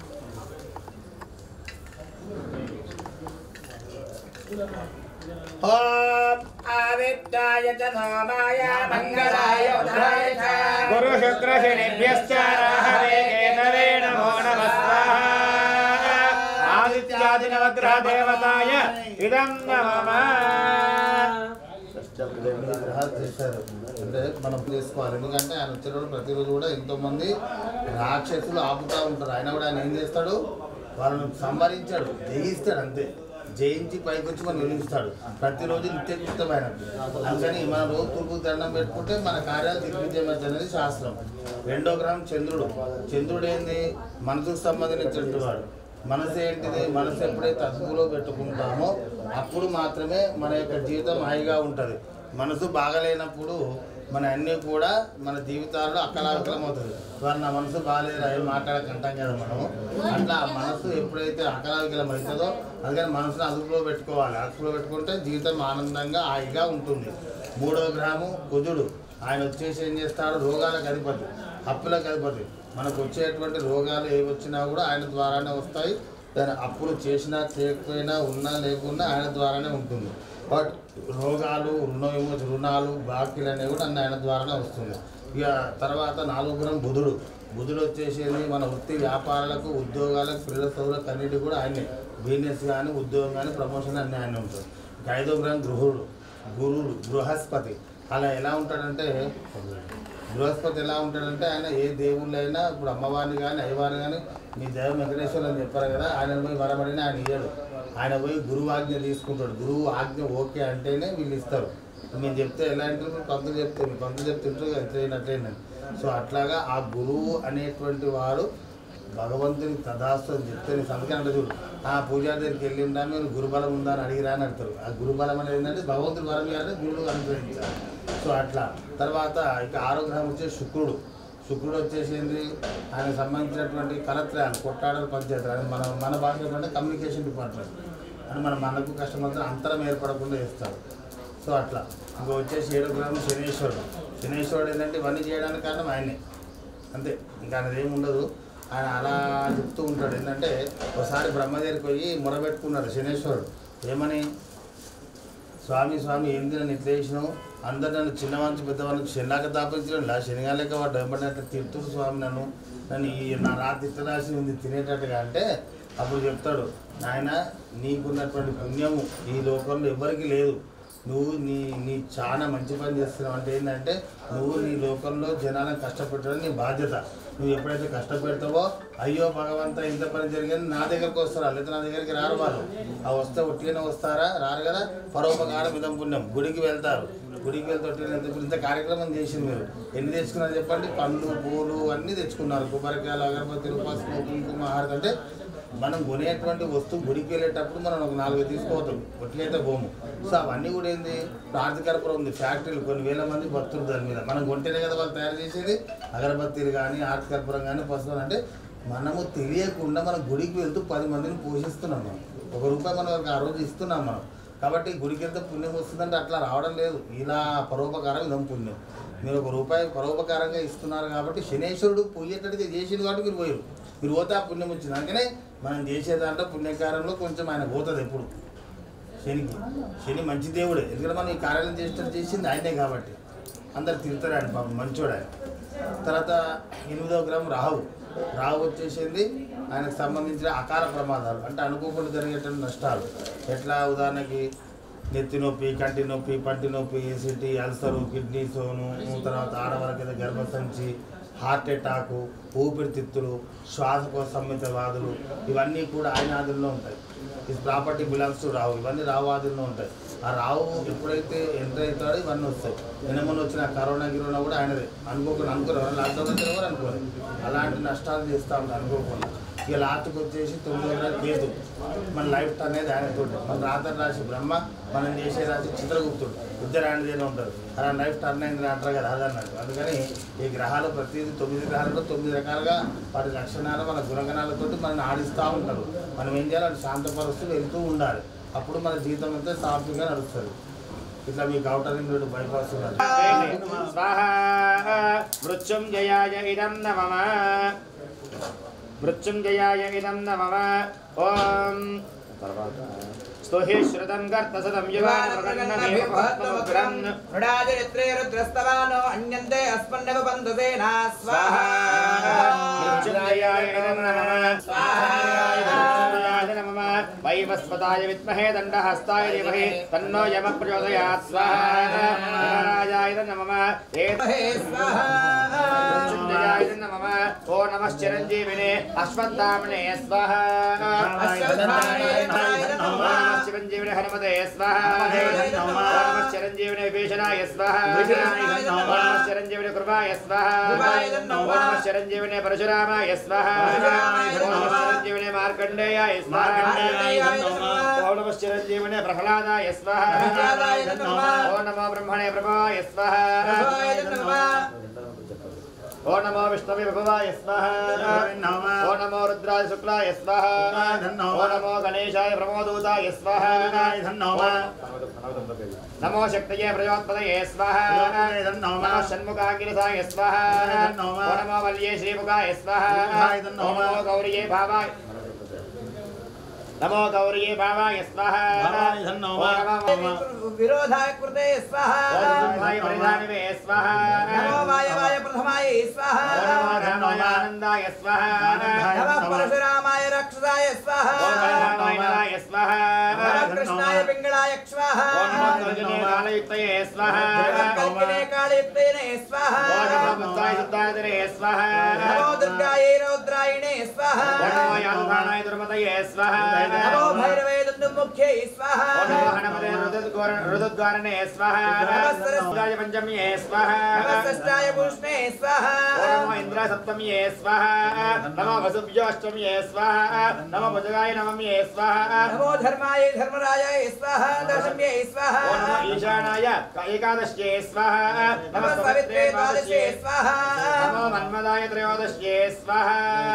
ఓం ఆదిత్యాయ చ సోమాయ మంగళాయ ఉదరాయ చ గురు శుక్ర శనిభ్యశ్చ రాహవే కేతవే నమో నమః స్వాహా ఆదిత్యాది నవగ్రహ దేవతాయ ఇదం నమః ఎనిమిది గ్రహాలు చేశారు అంటే మనం చేసుకోవాలి ఎందుకంటే ఆయన వచ్చినప్పుడు ప్రతిరోజు కూడా ఎంతో మంది రాక్షసులు ఆపుతా ఉంటారు ఆయన కూడా ఆయన ఏం చేస్తాడు వాళ్ళని సంహరించాడు జయిస్తాడు అంతే జయించి పైకి వచ్చి మనం నిలుస్తాడు ప్రతిరోజు నిత్యకృతమైన అందుకని మనం రోజు తూర్పు దండం పెట్టుకుంటే మన కార్యాలు దిగ్విజయం అనేది శాస్త్రం రెండో గ్రహం చంద్రుడు చంద్రుడు ఏంది మనసుకు సంబంధించినటువంటి వాడు మనసు ఏంటిది మనసు ఎప్పుడైతే అదుపులో పెట్టుకుంటామో అప్పుడు మాత్రమే మన యొక్క జీవితం హాయిగా ఉంటుంది మనసు బాగలేనప్పుడు మన అన్నీ కూడా మన జీవితాల్లో అక్కలావికలం అవుతుంది వారు నా మనసు బాగాలేదు అవి మాట్లాడకంటాం కదా మనము అట్లా ఆ మనసు ఎప్పుడైతే అకలావికలం అవుతుందో అందుకని మనసును అదుపులో పెట్టుకోవాలి అదుపులో పెట్టుకుంటే జీవితం ఆనందంగా హాయిగా ఉంటుంది మూడో గ్రహము కుజుడు ఆయన వచ్చేసి ఏం చేస్తాడు రోగాలకు అధిపతి అప్పులకు అధిపతి మనకు వచ్చేటువంటి రోగాలు ఏవి వచ్చినా కూడా ఆయన ద్వారానే వస్తాయి దాని అప్పులు చేసినా చేయకపోయినా ఉన్నా లేకున్నా ఆయన ద్వారానే ఉంటుంది బట్ రోగాలు రుణ విమోచ రుణాలు బాకీలు అనేవి కూడా అన్ని ఆయన ద్వారానే వస్తుంది ఇక తర్వాత నాలుగు గుణం బుధుడు బుధుడు వచ్చేసేది మన వృత్తి వ్యాపారాలకు ఉద్యోగాలకు పిల్లల చదువులకు అన్నిటి కూడా ఆయనే బిజినెస్ కానీ ఉద్యోగం కానీ ప్రమోషన్ అన్నీ ఆయన ఉంటుంది ఇక ఐదో గ్రహం గృహుడు గురుడు బృహస్పతి అలా ఎలా ఉంటాడంటే బృహస్పతి ఎలా ఉంటాడంటే ఆయన ఏ దేవుళ్ళైనా ఇప్పుడు అమ్మవారిని కానీ అయ్యవారిని కానీ మీ దైవం వెంకటేశ్వరులు అని చెప్పారు కదా ఆయన పోయి వరమడిని ఆయన ఇయ్యడు ఆయన పోయి గురువు ఆజ్ఞ తీసుకుంటాడు గురువు ఆజ్ఞ ఓకే అంటేనే వీళ్ళు ఇస్తారు మేము చెప్తే ఎలా అంటే పంతులు చెప్తే మీ పంతులు చెప్తుంటారు కదా ఎట్లయినట్లయినా సో అట్లాగా ఆ గురువు అనేటువంటి వారు భగవంతుని తదాస్తు అని చెప్తే నీ సంతకం అంటే చూడు ఆ పూజారి దగ్గరికి వెళ్ళిందా మీరు గురుబలం ఉందా అని అడిగిరా అని అడుగుతారు ఆ గురుబలం అనేది ఏంటంటే భగవంతుని వరం ఇవ్వాలి గురుడు అనుగ్రహించాలి సో అట్లా తర్వాత ఇక ఆరోగ్యం వచ్చే శుక్రుడు శుక్రుడు వచ్చేసింది ఆయనకు సంబంధించినటువంటి కలత్రాలు కొట్టాడలు పంచాయతీ ఆయన మన మన భాషలో అంటే కమ్యూనికేషన్ డిపార్ట్మెంట్ అని మన మనకు కస్టమర్తో అంతరం ఏర్పడకుండా చేస్తారు సో అట్లా ఇంకా వచ్చేసి ఏడో గ్రామం శనేశ్వరుడు శనేశ్వరుడు ఏంటంటే ఇవన్నీ చేయడానికి కారణం ఆయనే అంతే ఇంకా అనేది ఏమి ఉండదు ఆయన అలా చెప్తూ ఉంటాడు ఏంటంటే ఒకసారి బ్రహ్మ దగ్గరికి పోయి మొరబెట్టుకున్నాడు శనేశ్వరుడు ఏమని స్వామి స్వామి ఏంది నన్ను ఇట్లా చేసినావు అందరు నన్ను చిన్నవానికి పెద్దవానికి శనిలాగా దాపించడం లా శనిగాలేక వాడు వెంబడినట్టు తిడుతుడు స్వామి నన్ను నన్ను ఈ నా రాత్రి తిట్టరాసి ఉంది తినేటట్టుగా అంటే అప్పుడు చెప్తాడు నాయన నీకున్నటువంటి పుణ్యము ఈ లోకంలో ఎవరికి లేదు నువ్వు నీ నీ చాలా మంచి పని చేస్తున్నావు అంటే ఏంటంటే నువ్వు నీ లోకంలో జనాలను కష్టపెట్టడం నీ బాధ్యత నువ్వు ఎప్పుడైతే కష్టపెడతావో అయ్యో భగవంత ఇంత పని జరిగింది నా దగ్గరకు వస్తారా లేదా నా దగ్గరికి రారు వాళ్ళు ఆ వస్తే ఒట్టిగానే వస్తారా రారు కదా పరోపకారం ఇదం పుణ్యం గుడికి వెళ్తారు గుడికి వెళ్తే ఒట్టిగానే వెళ్తే ఇప్పుడు ఇంత కార్యక్రమం చేసింది మీరు ఎన్ని తెచ్చుకున్నారు చెప్పండి పండ్లు పూలు అన్నీ తెచ్చుకున్నారు కొబ్బరికాయలు అగరబత్తులు పసుపు కుంకుమ హారతి అంటే మనం కొనేటువంటి వస్తువు గుడికి వెళ్ళేటప్పుడు మనం ఒక నాలుగు తీసుకోవద్దు ఒట్లయితే పోము సో అవన్నీ కూడా ఏంది ఆర్థికరపురం ఉంది ఫ్యాక్టరీలు కొన్ని వేల మంది భక్తులు దాని మీద మనం కొంటేనే కదా వాళ్ళు తయారు చేసేది అగరబత్తీలు కానీ ఆర్థికరపురం కానీ పసుపు అంటే మనము తెలియకుండా మనం గుడికి వెళ్తూ పది మందిని పోషిస్తున్నాం మనం ఒక రూపాయి మనం వాళ్ళకి ఆ రోజు ఇస్తున్నాం మనం కాబట్టి గుడికి వెళ్తే పుణ్యం వస్తుందంటే అట్లా రావడం లేదు ఇలా పరోపకారం ఇదం పుణ్యం మీరు ఒక రూపాయి పరోపకారంగా ఇస్తున్నారు కాబట్టి శనేశ్వరుడు పోయేటట్టుగా చేసింది కాబట్టి మీరు పోయారు మీరు పోతే ఆ పుణ్యం వచ్చింది అందుకనే మనం చేసే దాంట్లో పుణ్యకారంలో కొంచెం ఆయన పోతుంది ఎప్పుడు శనికి శని మంచి దేవుడే ఎందుకంటే మనం ఈ కార్యాలయం చేసేటట్టు చేసింది ఆయనే కాబట్టి అందరు తిరుగుతారు ఆయన పాపం మంచోడు ఆయన తర్వాత ఎనిమిదవ గ్రామం రాహు రాహు వచ్చేసింది ఆయనకు సంబంధించిన అకాల ప్రమాదాలు అంటే అనుకోకుండా జరిగేటువంటి నష్టాలు ఎట్లా ఉదాహరణకి నెత్తి నొప్పి కంటి నొప్పి పంటి నొప్పి ఏసిటీ అల్సరు కిడ్నీ సోను తర్వాత ఆడవాళ్ళకి గర్భసంచి హార్ట్ అటాకు ఊపిరితిత్తులు శ్వాసకోశ సంబంధిత వ్యాధులు ఇవన్నీ కూడా ఆయన ఆధుల్లో ఉంటాయి ఈ ప్రాపర్టీ బిలాంగ్స్ టు రావు ఇవన్నీ రావు ఆధుల్లో ఉంటాయి ఆ రావు ఎప్పుడైతే ఎంటర్ అవుతాడో ఇవన్నీ వస్తాయి నిన్న మొన్న వచ్చిన కరోనా గిరోనా కూడా ఆయనదే అనుకోకుండా అనుకోరు లాక్డౌన్ వచ్చినా కూడా అనుకోలేదు అలాంటి నష్టాలు చేస్తూ ఉంటారు అనుకోకుండా ఇక లాస్ట్కి వచ్చేసి తొమ్మిది గ్రహాలు కేతు మన లైఫ్ అనేది ఆయనతో మన రాత్రి రాశి బ్రహ్మ మనం చేసే రాశి చిత్రగుప్తుడు ఇద్దరు ఆయనదేనే ఉంటారు అలా లైఫ్ టర్న్ అయింది అంటారు కదా అదన్నట్టు అందుకని ఈ గ్రహాలు ప్రతిదీ తొమ్మిది గ్రహాలలో తొమ్మిది రకాలుగా వాటి లక్షణాలు మన గుణగణాలతో మనల్ని ఆడిస్తూ ఉంటారు మనం ఏం చేయాలి అది శాంతపరుస్తూ వెళ్తూ ఉండాలి అప్పుడు మన జీవితం అంతా సాఫీగా నడుస్తుంది ఇట్లా మీకు అవుటర్ రింగ్ రోడ్డు బైపాస్ ఉన్నది स्वाहा मृत्युञ्जयाय इदं न मम मृत्युञ्जयाय इदं न मम ॐ स्तुहि श्रुतं कर्तसदं युवानमग्रम् మృడాచరిత్రే రుద్రస్తవానో అన్యంతే అస్మన్నవ బంధుసేనా స్వాహా मृत्युञ्जयाय इदं न मम स्वाहाय नमः वैवस्वताय विद्महे दण्डहस्ताय धीमहि तन्नो यमः प्रचोदयात् स्वाहा महाराजाय नमः హే స్వాహా मृत्युञ्जयाय नमः ओ नमः चिरञ्जीविने अश्वत्थामने स्वाहा चिरञ्जीविने हनुमते स्वाहा ओ नमः चिरञ्जीविने भीषणाय स्वाहा ओ नमः चिरञ्जीविने कृपाय स्वाहा ओ नमः चिरञ्जीविने परशुरामाय स्वाहा ओ नमः चिरञ्जीविने मार्कण्डेयाय स्वाहा ओ नमः चिरञ्जीविने प्रह्लादाय स्वाहा ओ नमो ब्रह्मणे प्रभाय स्वाहा ओ नमो विष्णवे भवाय स्वाहा ओ नमो रुद्राय शुक्लाय स्वाहा ओ नमो गणेशाय प्रमोदूताय स्वाहा नमो शक्तये प्रजोत्पदये स्वाहा नमो षण्मुखागिरिसाय स्वाहा ओ नमो वल्ये श्रीमुखाय स्वाहा ओ नमो गौर्ये भावाय नमो गौर्ये भावाय स्वाहा ओ नमो విరోధాయ కృతే ओ స్వాహా ब्रह्माय परिधानवे स्वाहा నమో వాయవాయ ప్రథమాయ ओ స్వాహా नमो धर्माय आनन्दाय स्वाहा నమ పరశురామాయ రాక్షసాయ స్వాహ ఓం బలరామాయ నరాయ స్వాహ కృష్ణాయ పింగళాయ స్వాహ ఓం నమో త్రిజనే కాలయుక్తయే స్వాహ కల్కినే కాళయుక్తేనే స్వాహ ఓం నమో పుత్రాయ శుద్ధాదినే స్వాహ నమో దుర్గాయే రౌద్రాయణే స్వాహ ఓం నమో యాంధానాయ దుర్మతయే స్వాహ నమో భైరవే దుందుముఖ్యై స్వాహ ఓం నమో హనుమతే రుదుద్గార రుదుద్గారణే స్వాహ రాజ పంచమ్యే స్వాహ నమో షష్టాయ భూష్ణే స్వాహ ఓం నమో ఇంద్ర సప్తమ్యే స్వాహ నమో వసుభ్యోష్టమ్యే స్వాహ నమో భుజగాయ నవమ్యే స్వాహ నమో ధర్మాయ ధర్మరాజాయ స్వాహ దశమ్యై స్వాహ ఓం నమో ఈశానాయ ఏకాదశ్యే స్వాహ నమో సవిత్రే ద్వాదశే స్వాహ నమో మన్మదాయ త్రయోదశ్యే స్వాహ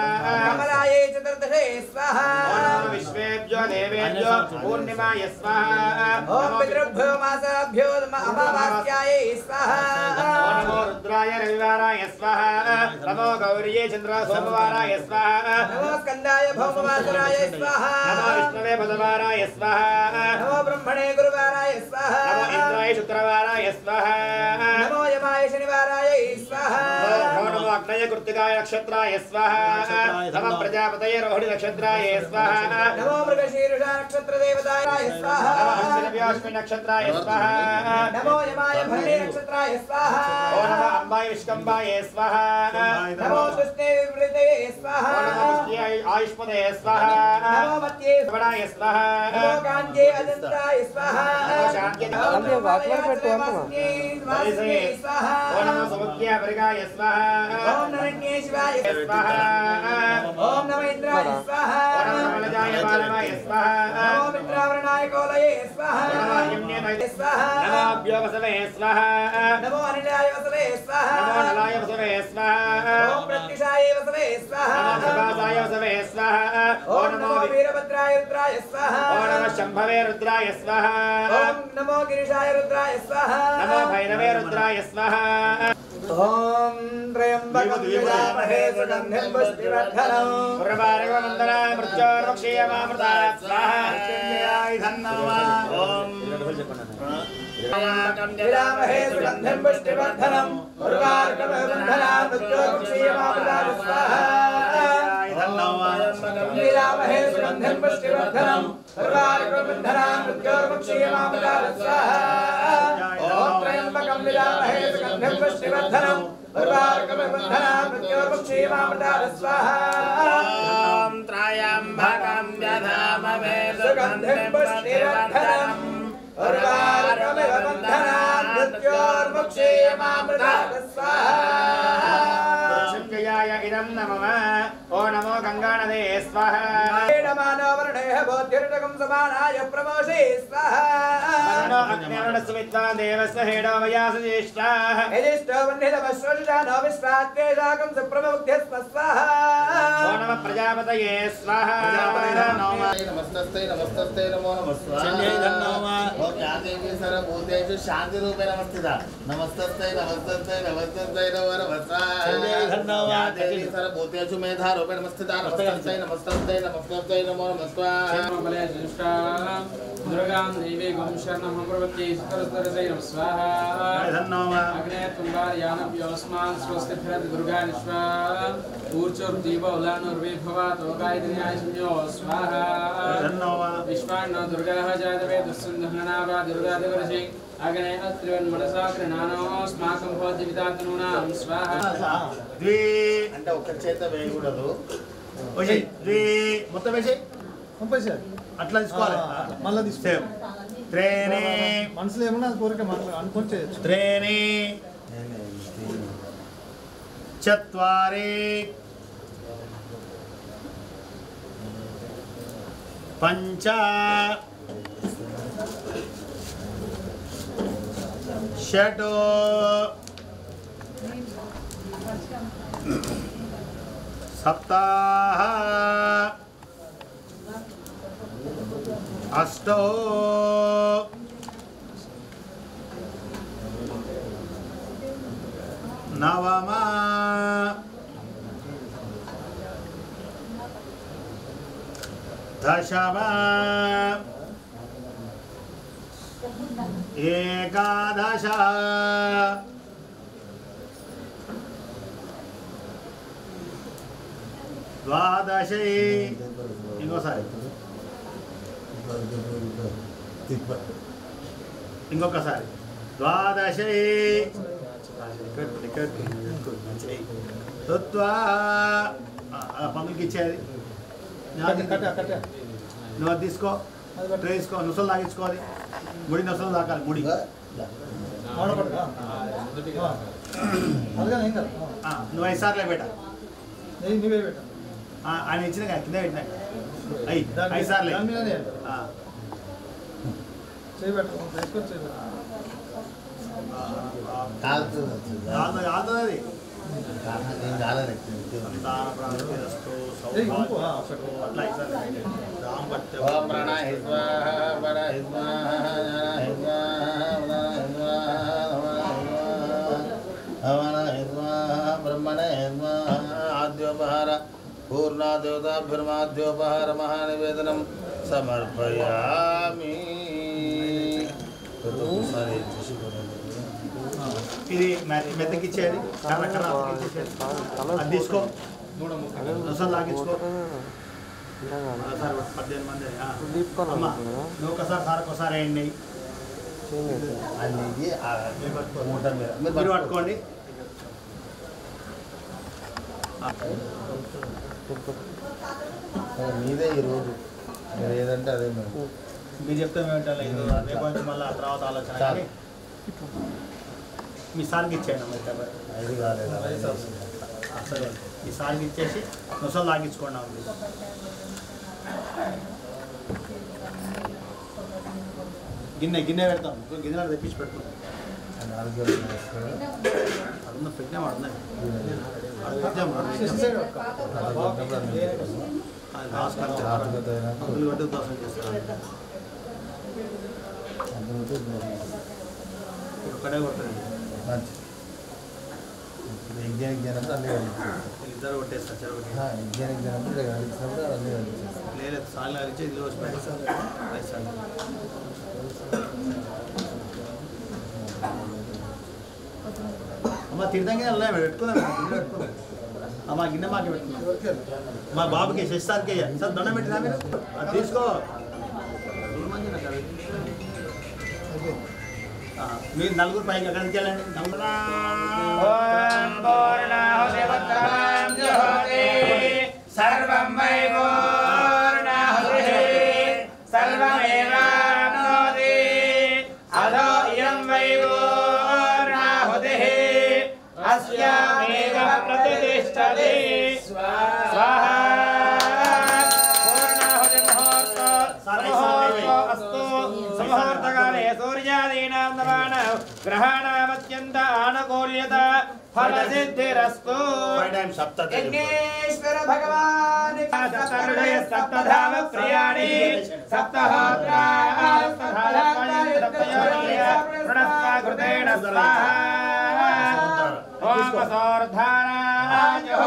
కమలాయే చతుర్దశే స్వాహ ఓం నమో విశ్వేభ్యో దేవేభ్యో పూర్ణిమాయ స్వాహ ఓం పితృభ్యో మాసాభ్యో అమావాస్యాయై స్వాహ ఓం నమో రుద్రాయ రవివారాయ స్వాహ నమో గౌరీయే చంద్ర సోమవారాయ స్వాహ నమో స్కందాయ భౌమవాసురాయ స్వాహ నమో విష్ణవే బుధవారాయ స్వాహ నమో బ్రహ్మణే గురువారాయ స్వాహ నమో ఇంద్రాయ శుక్రవారాయ స్వాహ నమో యమాయ శనివారాయ స్వాహ నమో నమో అగ్నయ కృత్తికాయ నక్షత్రాయ స్వాహ నమ ప్రజాపతయ రోహిణి నక్షత్రాయ స్వాహ నమో మృగశీరుష నక్షత్ర దేవతాయ స్వాహ నమ హంసరవ్యాష్మి నక్షత్రాయ స్వాహ నమో యమాయ భరణి నక్షత్రాయ స్వాహ ఓ నమ అంబాయ విష్కంబాయ స్వాహ నమో కృష్ణే వివృతే స్వాహ ఓ నమ పుష్ట్యాయ ఆయుష్మదే స్వాహ నమో మత్యే శ్రవణాయ స్వాహ నమో కాంజే అజంతాయ స్వాహ నమో శాంత్యే అంటే వాటిలో పెట్టు అంటున్నా. వాసుదే స్వాహ ఓ నమ సముఖ్య పరిగాయ స్వాహ ఓం నరణ్యే శివాయ స్వాహ ఓం నమ ఇంద్రాయ స్వాహ ఓ నమ కమలజాయ బాలమాయ స్వాహ నమో మిత్రావరణాయ కోలయే స్వాహ ఓ నమ యమ్నే స్వాహ నమాభ్యోవసవే స్వాహ నమో అనిలాయ వసవే స్వాహ నమో నలాయ వసవే స్వాహ ఓం ప్రత్యుషాయ వసవే స్వాహ నమో ప్రకాశాయ వసవే స్వాహ ఓ ఓం నమో నమో వి- వీరభద్రాయ రుద్రాయ స్వాహ ఓ నమ శంభవే రుద్రాయ స్వాహ ఓం నమో గిరిశాయ రుద్రాయ స్వాహ నమో భైరవే రుద్రాయ స్వాహ ఓం త్రయంబకం యజామహే సుగంధిం పుష్టివర్ధనం పురపారగ వందన మృత్యోర్ముక్షీయమామృత స్వాహ ఓం విరామహే సుగంధిం పుష్టివర్ధనం ఉర్వారుకమబంధనాం మృత్యోర్ముక్షీయమామృతాయ స్వాహ విరామహే సుగంధిం పుష్టివర్ధనం ఉర్వారుకమబంధనాం మృత్యోర్ముక్షీయమామృతాయ స్వాహ ఓం త్రయంబకం విరామహే సుగంధిం పుష్టివర్ధనం ఉర్వారుకమబంధనాం మృత్యోర్ముక్షీయమామృతాయ స్వాహ ఓం త్రయంబకం యథామవే సుగంధిం పుష్టివర్ధనం ఉర్వారుకమివ బంధనాన్ మృత్యోర్ముక్షీయమామృతాయ స్వాహా మృత్యుంజయాయ ఇదం నమః ఓ నమో గంగానదే స్వాహ వేడమానవర్ణేహ బోధ్యుర్టకం సమానాయ ప్రమోషే స్వాహా తన్నో అగ్నిర్ణస్సు విద్వాన్ దేవస్య హేడో వయాస జ్యేష్ఠాః యజిష్టో వన్నిధమశ్వజానో విశ్వాత్వేషాకం సుప్రమముగ్ధ్యస్మ స్వాహా ఓ నమ ప్రజాపతయే స్వాహ నమస్తస్తే నమస్తస్తే నమో సంజయ్ ధన్నోమా. నమస్కారం సర్వభూతేషు శాంతి రూపే నమస్థిత నమస్తస్తే నమస్తస్తే నమస్తస్తే నమో సంజయ్ ధన్నోమా. నమస్కారం సర్వభూతేషు మేధా రూపే నమస్థిత నమస్తస్తే నమస్తస్తే నమస్తస్తే నమో నమస్కారం దుర్గాం దైవేగం శరణం ప్రవత్యై సుకరస్తరసై నమ స్వాహా అగ్నే తుంబార్యానవ్యోస్మాన్ స్వస్తి ఫిరతి దుర్గా నిశ్వా ఊర్చోర్దీప ఉలానుర్విభవ తోకాయతిన్యాయ సంయో స్వాహా విశ్వాన్న దుర్గాః జాతవే దుస్సంధనావా దుర్గాదివర్షి అగ్నే అత్రివన్మనసా కృణానోస్మాకం భవతి వితాత్నూనాం స్వాహా ద్వి అంటే ఒక చేత వేయకూడదు వచ్చి ద్వి మొత్తం వేసి పంపేసారు అట్లా తీసుకోవాలి మళ్ళీ తీసుకో సేమ్ త్రేణి మనసులో ఏమన్నా కోరిక మాట్లా అనుకొని చేయొచ్చు త్రేణి చత్వారి పంచ షట్ సప్తాహ అష్టో నవమ దశమ ఏకాదశ ద్వాదశి ఇంకోసారి ఇంకొకసారి ద్వాదశి తత్వా పందుకి ఇచ్చేది కట్ట కట్ట నువ్వు అది తీసుకో ట్రే తీసుకో నుసలు తాగించుకోవాలి ముడి నొసలు తాకాలి ముడి మాడపడదా అదిగా ఏం కదా ఆ, నువ్వు ఐదు సార్లే పెట్ట నెయ్యి నువ్వే పెట్టా ఆ, ఆయన ఇచ్చిన కదా, కింద పెట్టినా అయ్యి ఐదు సార్లే దాని మీదనే ఆ, చేయి పెట్టు తీసుకొని చేయి పెట్టు ఆలుతుంది ఆలుతుంది అది ఏయ్, ఇంకో, ఆ, ఒకటి. అట్లా ఐదు సార్లు పెట్టు. రామ్ భక్తి ఓం ప్రాణ హిస్వాహ పర హిస్వాహ జ్ఞాన హిస్వాహ హవన హిస్వాహ బ్రహ్మణ హిస్వాహ ఆద్యోపహార పూర్ణాదేవతాభ్యర్మాద్యోపహార మహానివేదనం సమర్పయామి ఒకసారి చూసి ఇది మె- మెత్తకిచ్చేది కర్ర కర్ర అతికిచ్చేది. అది తీసుకో నొసలు తాగించుకో ఒకసారి పద్దెనిమిది మంది ఆ. అమ్మ నువ్వు ఒకసారి సార్ ఒకసారి వేయండి అనేది ఆ మూట మీద మీరు పట్టుకోండి మీదే ఈరోజు మీరు ఏదంటే అదే మేము మీరు చెప్తే మేము వింటాం లేదు రేపు నుంచి మళ్ళీ ఆ తర్వాత ఆలోచన చాలు. కానీ మీ సార్కి ఇచ్చేయండి అమ్మ ఇట్లా పోయి. ఐదు కాలేదు ఆ, సరే మీ సార్కి ఇచ్చేసి నొసలు తాగించుకోండి అమ్మ. గిన్నె గిన్నె పెడతాం ఇంకో గిన్నెలో తెప్పించి పెట్టుకుంటాం నాలుగు అడుగున పెట్టినాం అడుగున అది పెట్టాం చేసి సైడ్ పట్టుకో. అది లాస్ట్ ఖర్చు. మందులు కొట్టి ఉద్దాసం చేస్తాం ఒక్కడే కొట్టండి మంచి ఎగ్జామ్ ఎగ్జామ్ అన్నీ కలిపించేస్తాం ఇద్దరు కొట్టేస్తారు చెరువు ఎగ్జామ్ ఎగ్జామ్ కలిసినప్పుడు అన్నీ కలిపించేస్తాం లేదు సార్లు కలిసి ఇల్లు వచ్చి పెట్టేస్తారు రైట్ సార్ అమ్మ తింటాం కదా పెట్టుకుందాం గిన్నె పెట్టుకుందాం అమ్మ గిన్నె మాకు పెట్టుకుందాం మా బాబుకి శశార్కి సార్ దండం పెట్టినా మీరు అది తీసుకో ఆ, మీరు నలుగురు పైకి ఎక్కడికి వెళ్ళండి నలుగురు ఓం పూర్ణాహుతివత్తమాం జుహోతి సర్వం వై పూర్ణాహుతిః సర్వమేవాప్నోతి అధో ఇయం వై పూర్ణాహుతిః అస్యామేవ ప్రతిష్ఠతి స్వాహా పూర్ణాహుతి ముహూర్తో సమూహోర్తో అస్తు సంహూర్తకాలే సూర్యాదీనాం నవానాం గ్రహాణామత్యంత ఆనుకూల్యత ఫలసిద్ధిరస్తు ఫైవ్ టైమ్స్ సప్త యజ్ఞేశ్వర భగవాన్ సప్తహృదయ సప్తధామ ప్రియాణి సప్తహోత్ర కృతేణ స్వాహా ఓం సోర్ధారాయో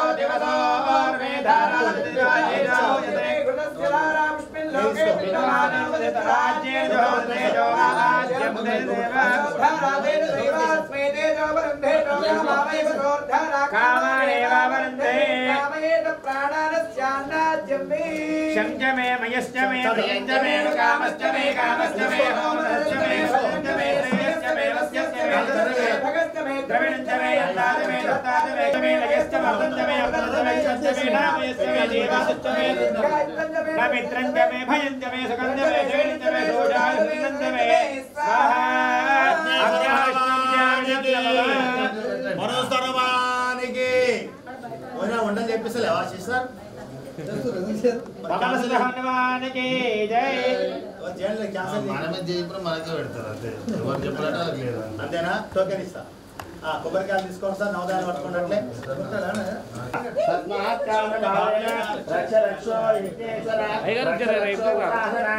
దివసోర్వేధారాజతే కృతస్య రారాపుష్మిన్ లోకే విద్యమానోదిత రాజ్యే జోతేజో ఆజ్యం దేవాధారాదేన దేవాస్మే తేజో వరుంధే కామేవ సోర్ధారా కామేవ వరుంధే కామేన ప్రాణానస్యాన్నాజ్యం మే శంచ మే మయశ్చ మే ప్రియంచ మే కామశ్చ మే కామశ్చ మే హోమశ్చ మే సోంచ మే శ్రేయశ్చ మే వస్యశ్చ మే ధనశ్చ మే భగశ్చ మే ద్రవిణంచ మే అన్నాద మే దత్తాద మే చ మే లయశ్చ మర్దంచ మే అమృత మే శంచ మే నామయశ్చ మే జీవాశ్చ మే నమిత్రంచ మే భయంచ మే సుగంధ మే జైనంచ మే దోషాయ సుగంధ మే స్వాహా అభ్యాసం మనోస్తరవానికి ఓనా వంటలు చెప్పిస్తలేవా సిస్టర్ హనుమానికి జై జైలు క్యాన్సల్ మనమే చేయకుండా మనకే పెడతారు అంతే ఎవరు చెప్పాలంటే వాళ్ళకి లేదు అంతేనా టోకెన్ ఇస్తా ఆ, కొబ్బరికాయలు తీసుకోండి సార్ నవదాయాలు పట్టుకున్నట్లే అయ్యగారు జర రైట్ గా రా.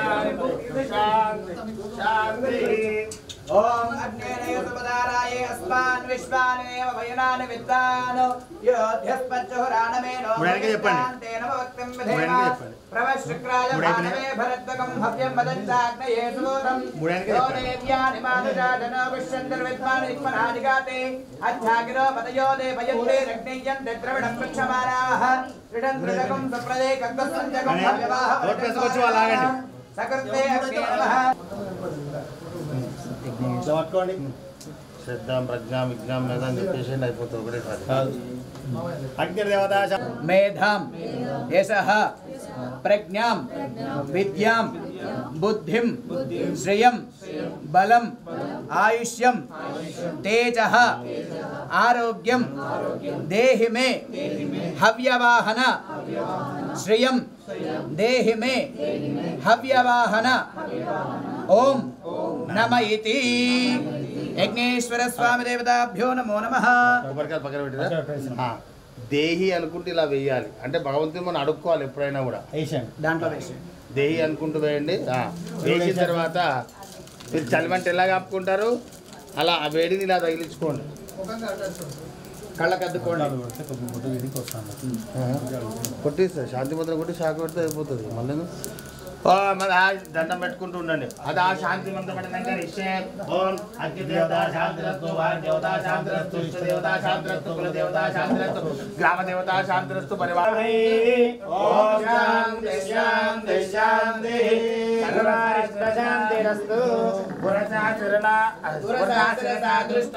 ఓం అగ్నేయ సుపదారాయ अस्मान् विश्वानेव वयनानि विद्वान् योध्यस्पज्जुहुराणमेनो ఇప్పుడు ఆయనకే చెప్పండి. तेन भक्तिं ఇప్పుడు विधेम ఆయనకే చెప్పండి. प्रवशुक्राय ఇప్పుడు అయిపోయినాయి. भानवे भरद्वकं भव्यं वदन्ताग्नये सुदूरं ఇప్పుడు ఆయనకే यो చెప్పండి. देव्यानि मानुजादनो विश्वन्तर्विद्वान् विद्मनादिगाते अध्यागिरो मदयो देवयन्ते रग्नेयन्ते द्रविणं पृच्छमानाः त्रिडं त्रिडकं सप्रदे कग्गसञ्जकं అనే, भव्यवाह నోట్ వేసుకొచ్చి వాళ్ళు ఆగండి. సకృతే అగ్నే నమః ఇట్లా పట్టుకోండి శ్రద్ధాం ప్రజ్ఞాం విజ్ఞాం మేధాం చెప్పేసి అయిపోతుంది ఒకటేసారి అగ్నిదేవత మేధాం యశః ప్రజ్ఞాం విద్యాం బుద్ధిం శ్రియం బలం ఆయుష్యం తేజః ఆరోగ్యం దేహి మే హవ్యవాహన శ్రియం దేహి మే హవ్యవాహన ఓం నమ ఇతి యజ్ఞేశ్వర స్వామి దేవతాభ్యో నమో నమః కొబ్బరికాయలు పక్కన పెట్టిరా ఆ, దేహి అనుకుంటే ఇలా వేయాలి అంటే భగవంతుని మనం అడుక్కోవాలి ఎప్పుడైనా కూడా దాంట్లో వేసి దేహి అనుకుంటూ వేయండి ఆ, వేసిన తర్వాత మీరు చలిమంట ఎలా కాపుకుంటారు అలా ఆ వేడిని ఇలా తగిలించుకోండి కళ్ళకు అద్దుకోండి కొట్టిస్తా శాంతి మంత్రం కొట్టి శాఖ పెడితే అయిపోతుంది మళ్ళీ ఓ మరి ఆ దండం పెట్టుకుంటూ ఉండండి అది ఆ శాంతి మంత్రం పెట్టినాక నిశ్చయ ఓం అగ్ని దేవత శాంతిరస్తు వారి దేవత శాంతిరస్తు ఇష్ట దేవత శాంతిరస్తు కుల దేవత శాంతిరస్తు గ్రామ దేవత శాంతిరస్తు పరివార ఓం శాంతి శాంతి శాంతి సర్వారిష్ట శాంతిరస్తు పురశాచరణ పురశాచరణ దృష్ట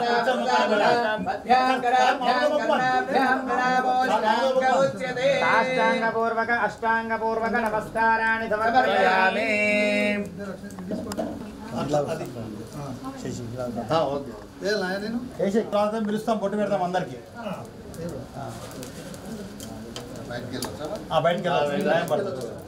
సాష్టాంగపూర్వక అష్టాంగపూర్వక నమస్కారాన్ని సమర్పయామి ఓకే ఏ నాయ నేను వేసి తర్వాత పిలుస్తాం పొట్టు పెడతాం అందరికి బయటికి వెళ్ళొచ్చా ఆ బయటికి వెళ్ళాలి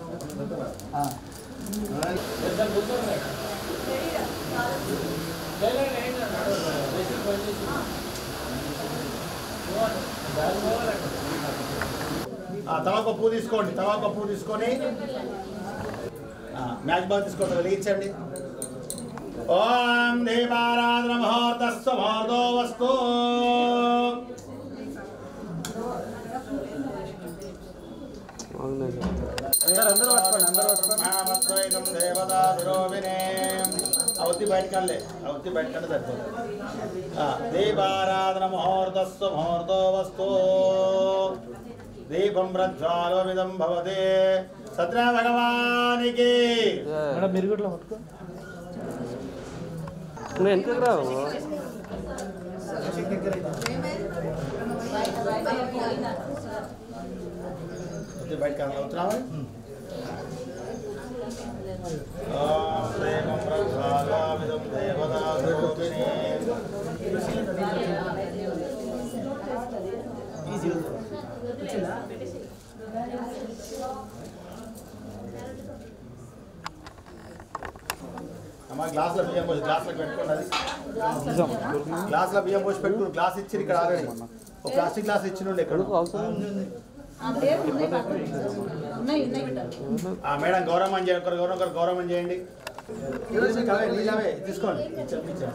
తవాక పువ్వు తీసుకోండి తవాక పువ్వు తీసుకొని ఆ, మ్యాచ్ బాల్ తీసుకోండి వెలిగించండి ఓం దేవారాధన ముహూర్తస్వ ముహూర్తో వస్తు మామద్వైతం దేవదాధిరోవినే అవతి బయటకెళ్ళే అవతి బయటకెళ్ళి సరిపోతుంది ఆ, దీపారాధన ముహూర్తస్వ ముహూర్తో వస్తు దీపం ప్రజ్వాలోమిదం భవతే సత్య భగవానికి మేడం మీరు కూడా పట్టుకో నువ్వు వెనకకు రావు అవతి బయటకెళ్ళి అవుతున్నావా ఓం దీపం ప్రజ్వాలోమిదం దేవదాధిరోవినే అమ్మా గ్లాసులో బియ్యం పోసి గ్లాసులో పెట్టుకోండి అది గ్లాసులో బియ్యం పోసి పెట్టు గ్లాస్ ఇచ్చి ఇక్కడ ఆల్రెడీ ఒక ప్లాస్టిక్ గ్లాస్ ఇచ్చిండు ఇక్కడ అవసరం ఆ మేడం గౌరవం చేయండి ఒకరు గౌరవం ఒకరు గౌరవం చేయండి అవే, నీళ్ళు అవే తీసుకోండి ఇచ్చాం ఇచ్చాం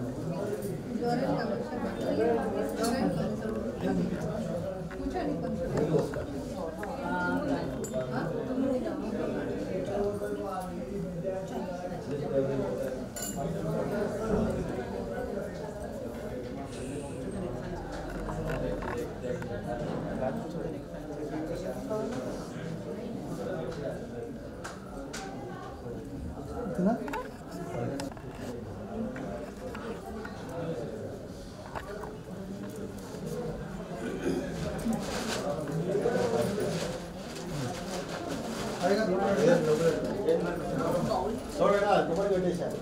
చూడగా దుబ్బడి పెట్టేశారు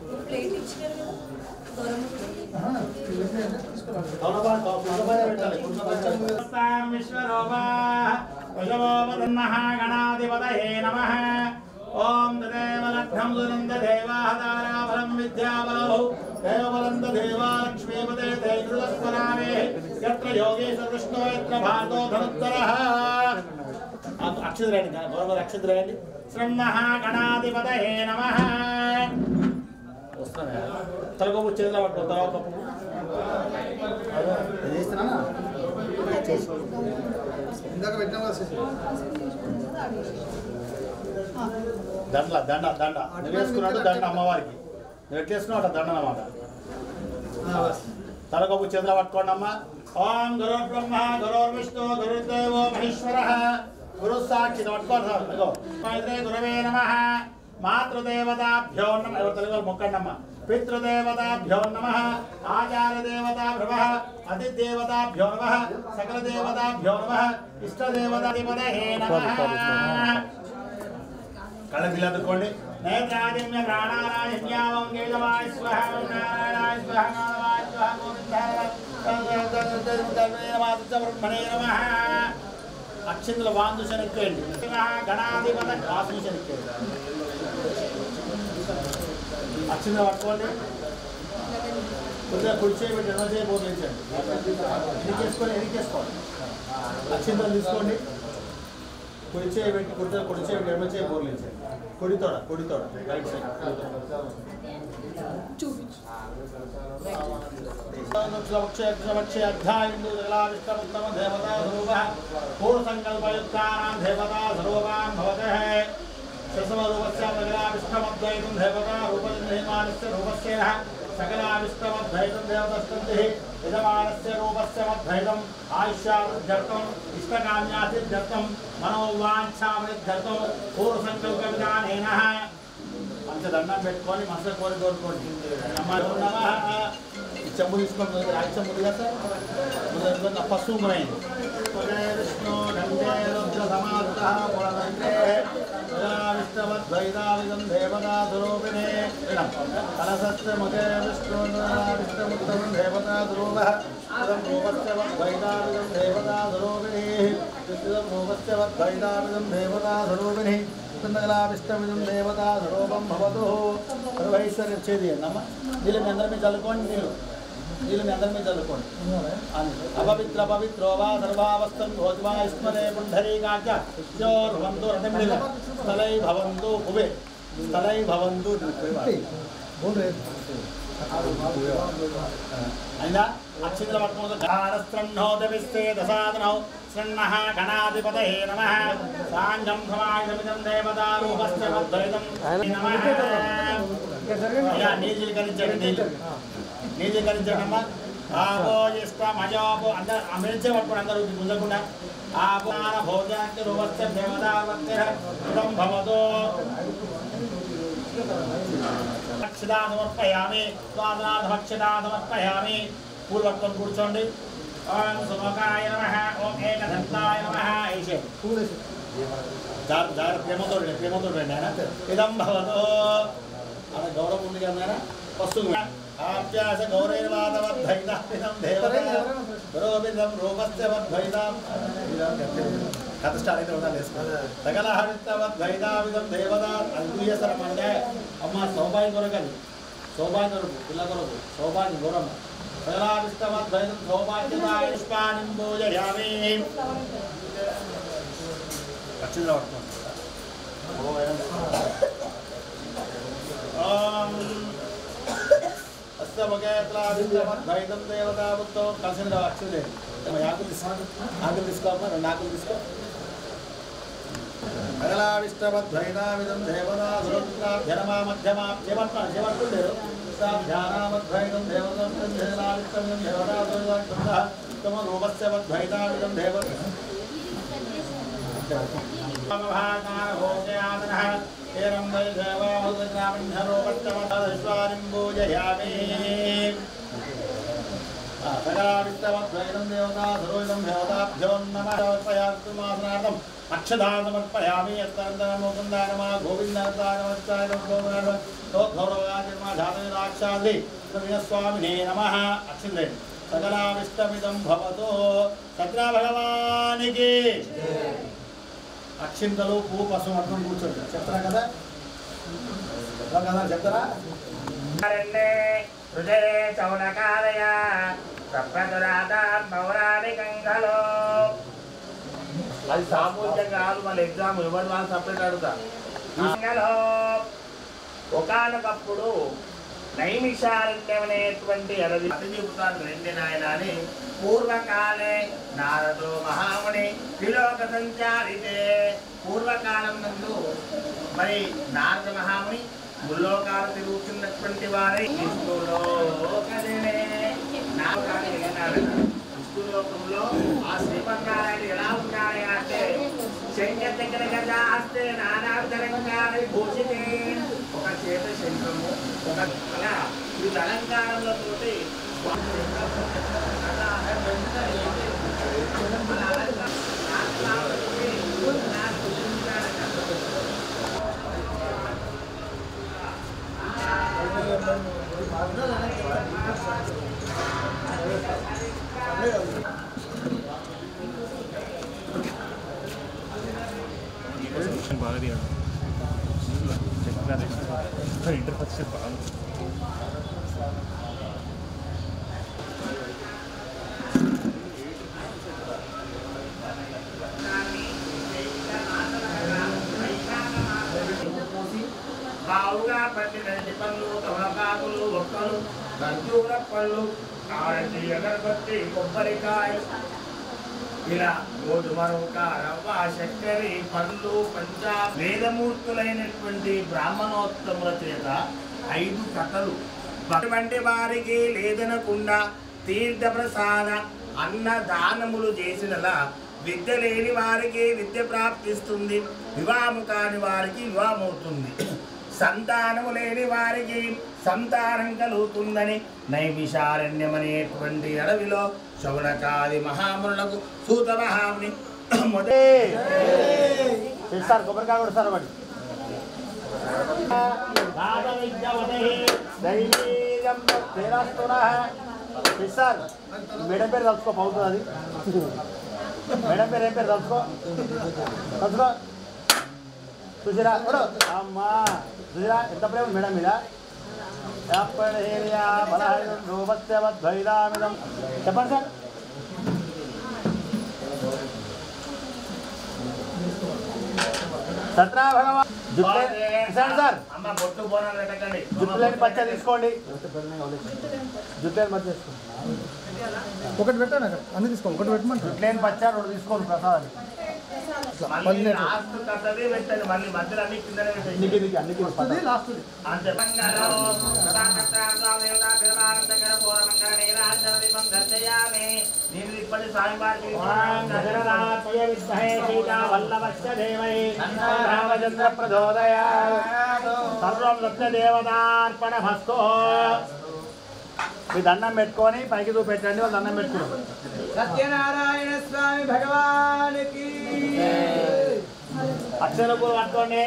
కౌనబాన్ కౌనబాన్ పెట్టాలి కౌనబాన్ విశ్వరూపా వశవోపదన్నః గణాధిపతయే నమః ఓం తదేవ లగ్నం సునంద దేవాహదారాఫలం విద్యాబలౌ దేవబలం దేవా లక్ష్మీపతే తేజస్వనామే యత్ర యోగేశ కృష్ణో యత్ర భారతో ధనుత్తరః అక్షతులేండి గౌరవ అక్షతులేండి శ్రమ్మః గణాధిపతయే నమః వస్తున్నాయా తలకొప్పు చేతిలో పట్టుకో తలకొప్పు చేస్తున్నా ఇందాక పెట్టినా కదా శశి. దండ దండ దండ నువ్వు వేసుకున్నట్టు దండ అమ్మవారికి నువ్వు ఎట్లా వేసుకున్నావు అట్లా దండ అన్నమాట ఆ, బస్. తలకొప్పు చేతులు పట్టుకోండి అమ్మా ఓం గురు బ్రహ్మ గురు విష్ణు గురుదేవో మహేశ్వర గురు సాక్షి ఇది పట్టుకోండి సార్ ఇదిగో మైత్రే గురవే నమ మాతృదేవతాభ్యో నమ ఎవరు తెలుగు మొక్కండి అమ్మ పితృదేవతాభ్యో నమ ఆచార్య దేవతా భ్రమ అతిదేవతాభ్యో నమ సకల దేవతాభ్యో నమ ఇష్టదేవతాధిపదే నమ కళ్ళ పిల్లదుకోండి నేత్రాజన్య ప్రాణారాజన్యావం కేశవాయ స్వహ నారాయణాయ స్వహ మాధవాయ స్వహ గోవిందాయ బ్రహ్మణే నమ అక్షంతుల వాందుషన్ ఎక్కువండి గణాధిపత వాసుషన్ ఎక్కువండి అక్షంతులు పట్టుకోండి కొద్దిగా కుడి చేయబెట్టి ఎన్నో చేయబోతుంచండి ఎన్నికేసుకోండి ఎన్నికేసుకోండి అక్షంతలు తీసుకోండి కుడి చేయి పెట్టి కుడి కుడి చేయి పెట్టి ఎడమ చేయి బోర్లించండి కుడితోడ కుడితోడ రైట్ సైడ్ పూర్వసంకల్పయుక్తానాం దేవతా స్వరూపాం భవతః శశమరూపస్య సకలావిష్టమద్వైతం దేవతా రూపనిర్మాణస్య రూపస్య సకలావిష్టమద్వైతం దేవతస్తంతి యజమానస్య రూపస్య మద్వైతం ఆయుష్యావృద్ధ్యర్థం ఇష్టకామ్యాసిద్ధ్యర్థం మనోవాంఛావృద్ధ్యర్థం పూర్వసంకల్ప విధానేన పంచదండం పెట్టుకొని మనసు కోరి కోరుకోండి నమో నమః ఈ చెంబు తీసుకొని రాయి చెంబు ఉంది కదా సార్ ముందు పెట్టుకొని ఆ పసుపు మైంది విష్ణు గంగే రుద్ర సమాప్త పురదండే విష్ణవద్వైదావిదం దేవతా దురూపిణే కలసస్య మగే విష్ణు విష్ణుముత్తమం దేవతా దురూప ఇదం రూపస్య వద్వైదావిదం దేవతా దురూపిణి ఇదం రూపస్య వద్వైదావిదం దేవతా దురూపిణి కుందగలావిష్టమిదం దేవతా స్వరూపం భవతు సర్వైశ్వర్యం చేది అన్నమ్మ నీళ్ళు మీ అందరి మీద చల్లుకోండి నీళ్ళు నీళ్ళు మీ అందరి మీద చల్లుకోండి అని. అపవిత్ర పవిత్రో వా సర్వావస్థం భోజ్వా ఇస్మరే పుండరీకాచ యోర్వంతు రథమిళ స్థలై భవంతు కుబే స్థలై భవంతు అయినా అక్షింతల పట్టుకుంటూ గాఢస్త్రన్నోదవిస్తే దశాదనౌ శృణ్మః గణాధిపతయే నమః సాంగం భవాయుధమిదం దేవతారూపస్య మద్వైతం నమః అయ్యా నీజీకరించండి నీళ్ళు నీజీకరించండి అమ్మా ఆపో ఇష్టం అజోపో అందరు అమృత్యం పట్టుకోండి అందరూ గుంజకుండా ఆపాన భోజాంతి రూపస్య దేవతావత్తిరం భవతో భక్షితా సమర్పయామి స్వాదనా భక్షితా సమర్పయామి పూర్వత్వం కూర్చోండి ఓం సుముఖాయ నమః ఓం ఏకదంతాయ నమః ఐషే జాగ్రత్త జాగ్రత్త ప్రేమతో రండి, ప్రేమతో రండి ఆయన ఇదం భవతో అలా గౌరవం ఉంది కదా నాయన వస్తుంది ఆప్యాస గౌరవవాదవద్వైతాం దేవత గౌరవిదం రూపస్య వద్వైతాం కథ స్టార్ట్ అయితే ఉండాలి సకల హరితవద్వైతావిదం దేవత అద్భుయ సరమంటే అమ్మ సౌభాగ్య కొరకు అది సౌభాగ్య కొరకు పిల్ల కొరకు సౌభాగ్య గౌరవం సకలావిష్టవద్వైతం సౌభాగ్యదాయ పుష్పాన్ని పూజయామి పచ్చింద్ర ఓం అస్త వగేత్రాదిత్యమద్వైతం దేవతావృత్తో కలిసిన అక్షులే ఆకులు తీసుకో ఆకులు తీసుకోమ్మా రెండు ఆకులు తీసుకో అగలావిష్టమద్వైతావిదం దేవతా దురుద్రాభ్యనమా మధ్యమా చేపట్టాను చేపట్టుండేరు ధ్యానామద్వైతం దేవతం దేవతావిష్టమిదం దేవతా దురుద్ర తమ రూపస్య మద్వైతావిదం దేవత అక్షదా సమర్పయామి అత్తంతముకుందానమ గోవిందాక్షాది స్వామినే నమ అక్షిందే సకలావిష్టమిదం భవతో సత్రా భగవానికి అక్షింతలు పువ్వు పసుపు మొత్తం కూర్చోండి చెప్తారా కదా చెప్తారా కదా చెప్తారా రణే హృదయే చౌనకాలయ తప్పదురాతాం పౌరాణికం ఖలు అది సామూహికంగా కాదు మళ్ళీ ఎగ్జామ్ ఎవరి వాళ్ళు సపరేట్ అడుగుతా మంగళో ఒకనొకప్పుడు నైమిషారణ్యమనేటువంటి అడవి అతి చెబుతాను రెండు నాయన అని పూర్వకాలే నారదో మహాముని త్రిలోక సంచారితే పూర్వకాలం నందు మరి నారద మహాముని ముల్లోకాలు తిరుగుతున్నటువంటి వారే విష్ణులోకనే నామకాన్ని వెళ్ళినాడు విష్ణులోకంలో ఆ శ్రీమన్నారాయణ ఎలా ఉన్నాడు అంటే శంకర దగ్గర గజా హస్తే నానావిధరంగానే భూషితే ఒక చేత శంఖము ఒక అలా ఈ అలంకారంలో తోటి అలా బాగా తీయడం ఇంటర్ఫెక్స్ బాగా బావుగా పండిన పళ్ళు తమలపాకులు ఒక్కలు ఖర్జూర పళ్ళు కారంటి అగరబత్తి కొబ్బరికాయ ఇలా గోధుమరొక రవ్వ చక్కెర పళ్ళు పంచా వేదమూర్తులైనటువంటి బ్రాహ్మణోత్తముల చేత ఐదు కథలు అటువంటి వారికి లేదనకుండా తీర్థ ప్రసాద అన్నదానములు చేసినలా విద్య లేని వారికి విద్య ప్రాప్తిస్తుంది వివాహము కాని వారికి వివాహం అవుతుంది సంతానము లేని వారికి సంతానం కలుగుతుందని నైమిషారణ్యం అనేటువంటి అడవిలో శౌనకాది మహామునులకు సూత మహాముని మొదటి సార్ కొబ్బరికాయ కూడా సార్ ఒకటి సార్ మేడం పేరు తలుచుకో అవుతుంది అది మేడం పేరు ఏం పేరు తలుచుకో తలుచుకో చూసిరా చూడు అమ్మా చూసిరా ఎంత ప్రేమ మేడం మీద ఏరియా బలహీనం రూపత్యవద్వైదామిదం చెప్పండి సార్ సత్రా భగవాన్ జుట్టు సార్ సార్ అమ్మ బొట్టు బోనాలు పెట్టకండి జుట్టు లేని పచ్చ తీసుకోండి జుట్టు లేని పచ్చ తీసుకోండి ఒకటి పెట్టాను అక్కడ అన్ని తీసుకో ఒకటి పెట్టమంటారు జుట్టు లేని పచ్చ రెండు తీసుకోండి ప్రసాదాన్ని మళ్ళీ లాస్ట్ కథది పెట్టండి మళ్ళీ మధ్యలో అన్ని కిందనే పెట్టండి అన్నికి దిగి అన్నికి అది లాస్ట్ అంతే మంగళం నేను ఇప్పటి సాయంకాలం రామచంద్ర ప్రచోదయ సర్వం దేవతార్పణ భస్తో మీ దండం పెట్టుకొని పైకి చూపెట్టండి వాళ్ళు దండం పెట్టుకున్నాం సత్యనారాయణ స్వామి భగవానికి అక్షర పూలు పట్టుకోండి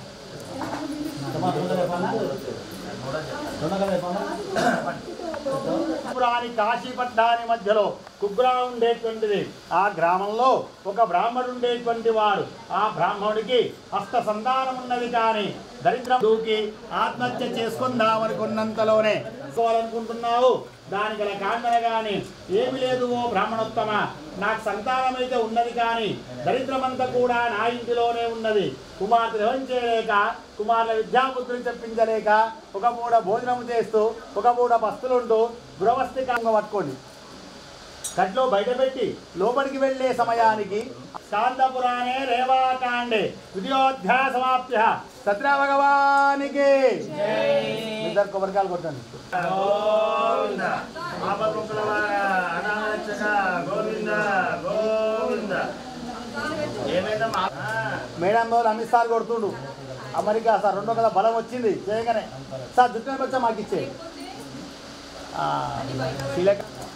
కుగ్రాని కాశీపట్నాని మధ్యలో కుగ్రా ఉండేటువంటిది ఆ గ్రామంలో ఒక బ్రాహ్మడు ఉండేటువంటి వాడు ఆ బ్రాహ్మణుడికి హస్త సంతానం ఉన్నది కానీ దరిద్రం దూకి ఆత్మహత్య చేసుకుందామనుకున్నంతలోనే చేసుకోవాలనుకుంటున్నావు దానికి గల కాండన కానీ ఏమి లేదు ఓ బ్రాహ్మణోత్తమ నాకు సంతానం అయితే ఉన్నది కానీ దరిద్రమంతా కూడా నా ఇంటిలోనే ఉన్నది కుమార్తె వ్యవహం చేయలేక కుమారుల విద్యాబుద్ధులు చెప్పించలేక ఒక పూట భోజనం చేస్తూ ఒక పూట పస్తులుంటూ గృహస్థికంగా పట్టుకోండి కట్లో బయట పెట్టి లోపలికి వెళ్ళే సమయానికి శాంతపురాణే రేవాకాండే ద్వితీయోధ్యాయ సమాప్య సత్ర భగవానికి ఇద్దరు కొబ్బరికాయలు కొట్టండి గోవింద ఆపకుంకుల అనారక్షక గోవింద గోవింద ఏమైందమ్మా మేడం రోజు అమిత్ సార్ కొడుతుండు అమెరికా సార్ రెండో కదా బలం వచ్చింది చేయగానే సార్ జుట్టు వచ్చా మాకు ఇచ్చే ఆ, శిలక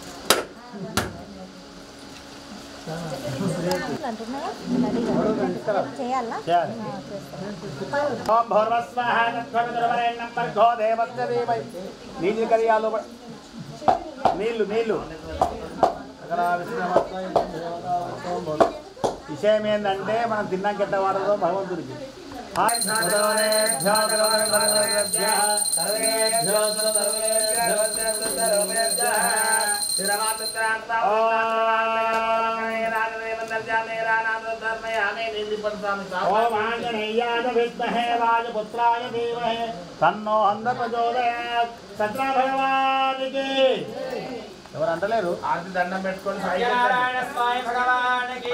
చేయాలా చేయాలి ఓం భౌర్వస్వాహ తత్వవిదుర్వరేణ్యం భర్గో దేవస్య ధీమహి. నీళ్ళు కలియాలో నీళ్ళు నీళ్ళు అక్కడ విశ్రమత్వం దేవతావతం భవ. విషయం ఏంటంటే మనం తిన్నాక ఎట్ట వాడదో భగవంతుడికి హాయ్ సర్వేభ్యో సర్వేభ్యో సర్వేభ్యో సర్వేభ్యో స్థిరమాత్రాంతా సమర్పయామి నీంది స్వామి ఓం ఆంజనేయాయ విద్మహే వాయుపుత్రాయ ధీమహి తన్నో అంధ ప్రచోదయాత్ సత్ర భగవానికి ఎవరు అంటలేరు ఆర్తి దండం పెట్టుకొని సాయి సత్యనారాయణ స్వామి భగవానికి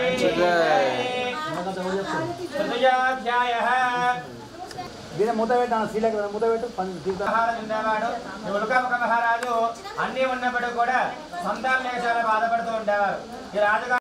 తృతీయాధ్యాయ దీని మూత పెట్టాను శ్రీలేఖ మూత పెట్టు పని తీర్థం మహారాజు ఉండేవాడు ఈ ఉల్కాముఖ మహారాజు అన్ని ఉన్నప్పుడు కూడా సంతానం లేక చాలా బాధపడుతూ ఉండేవారు ఈ రాజుగారు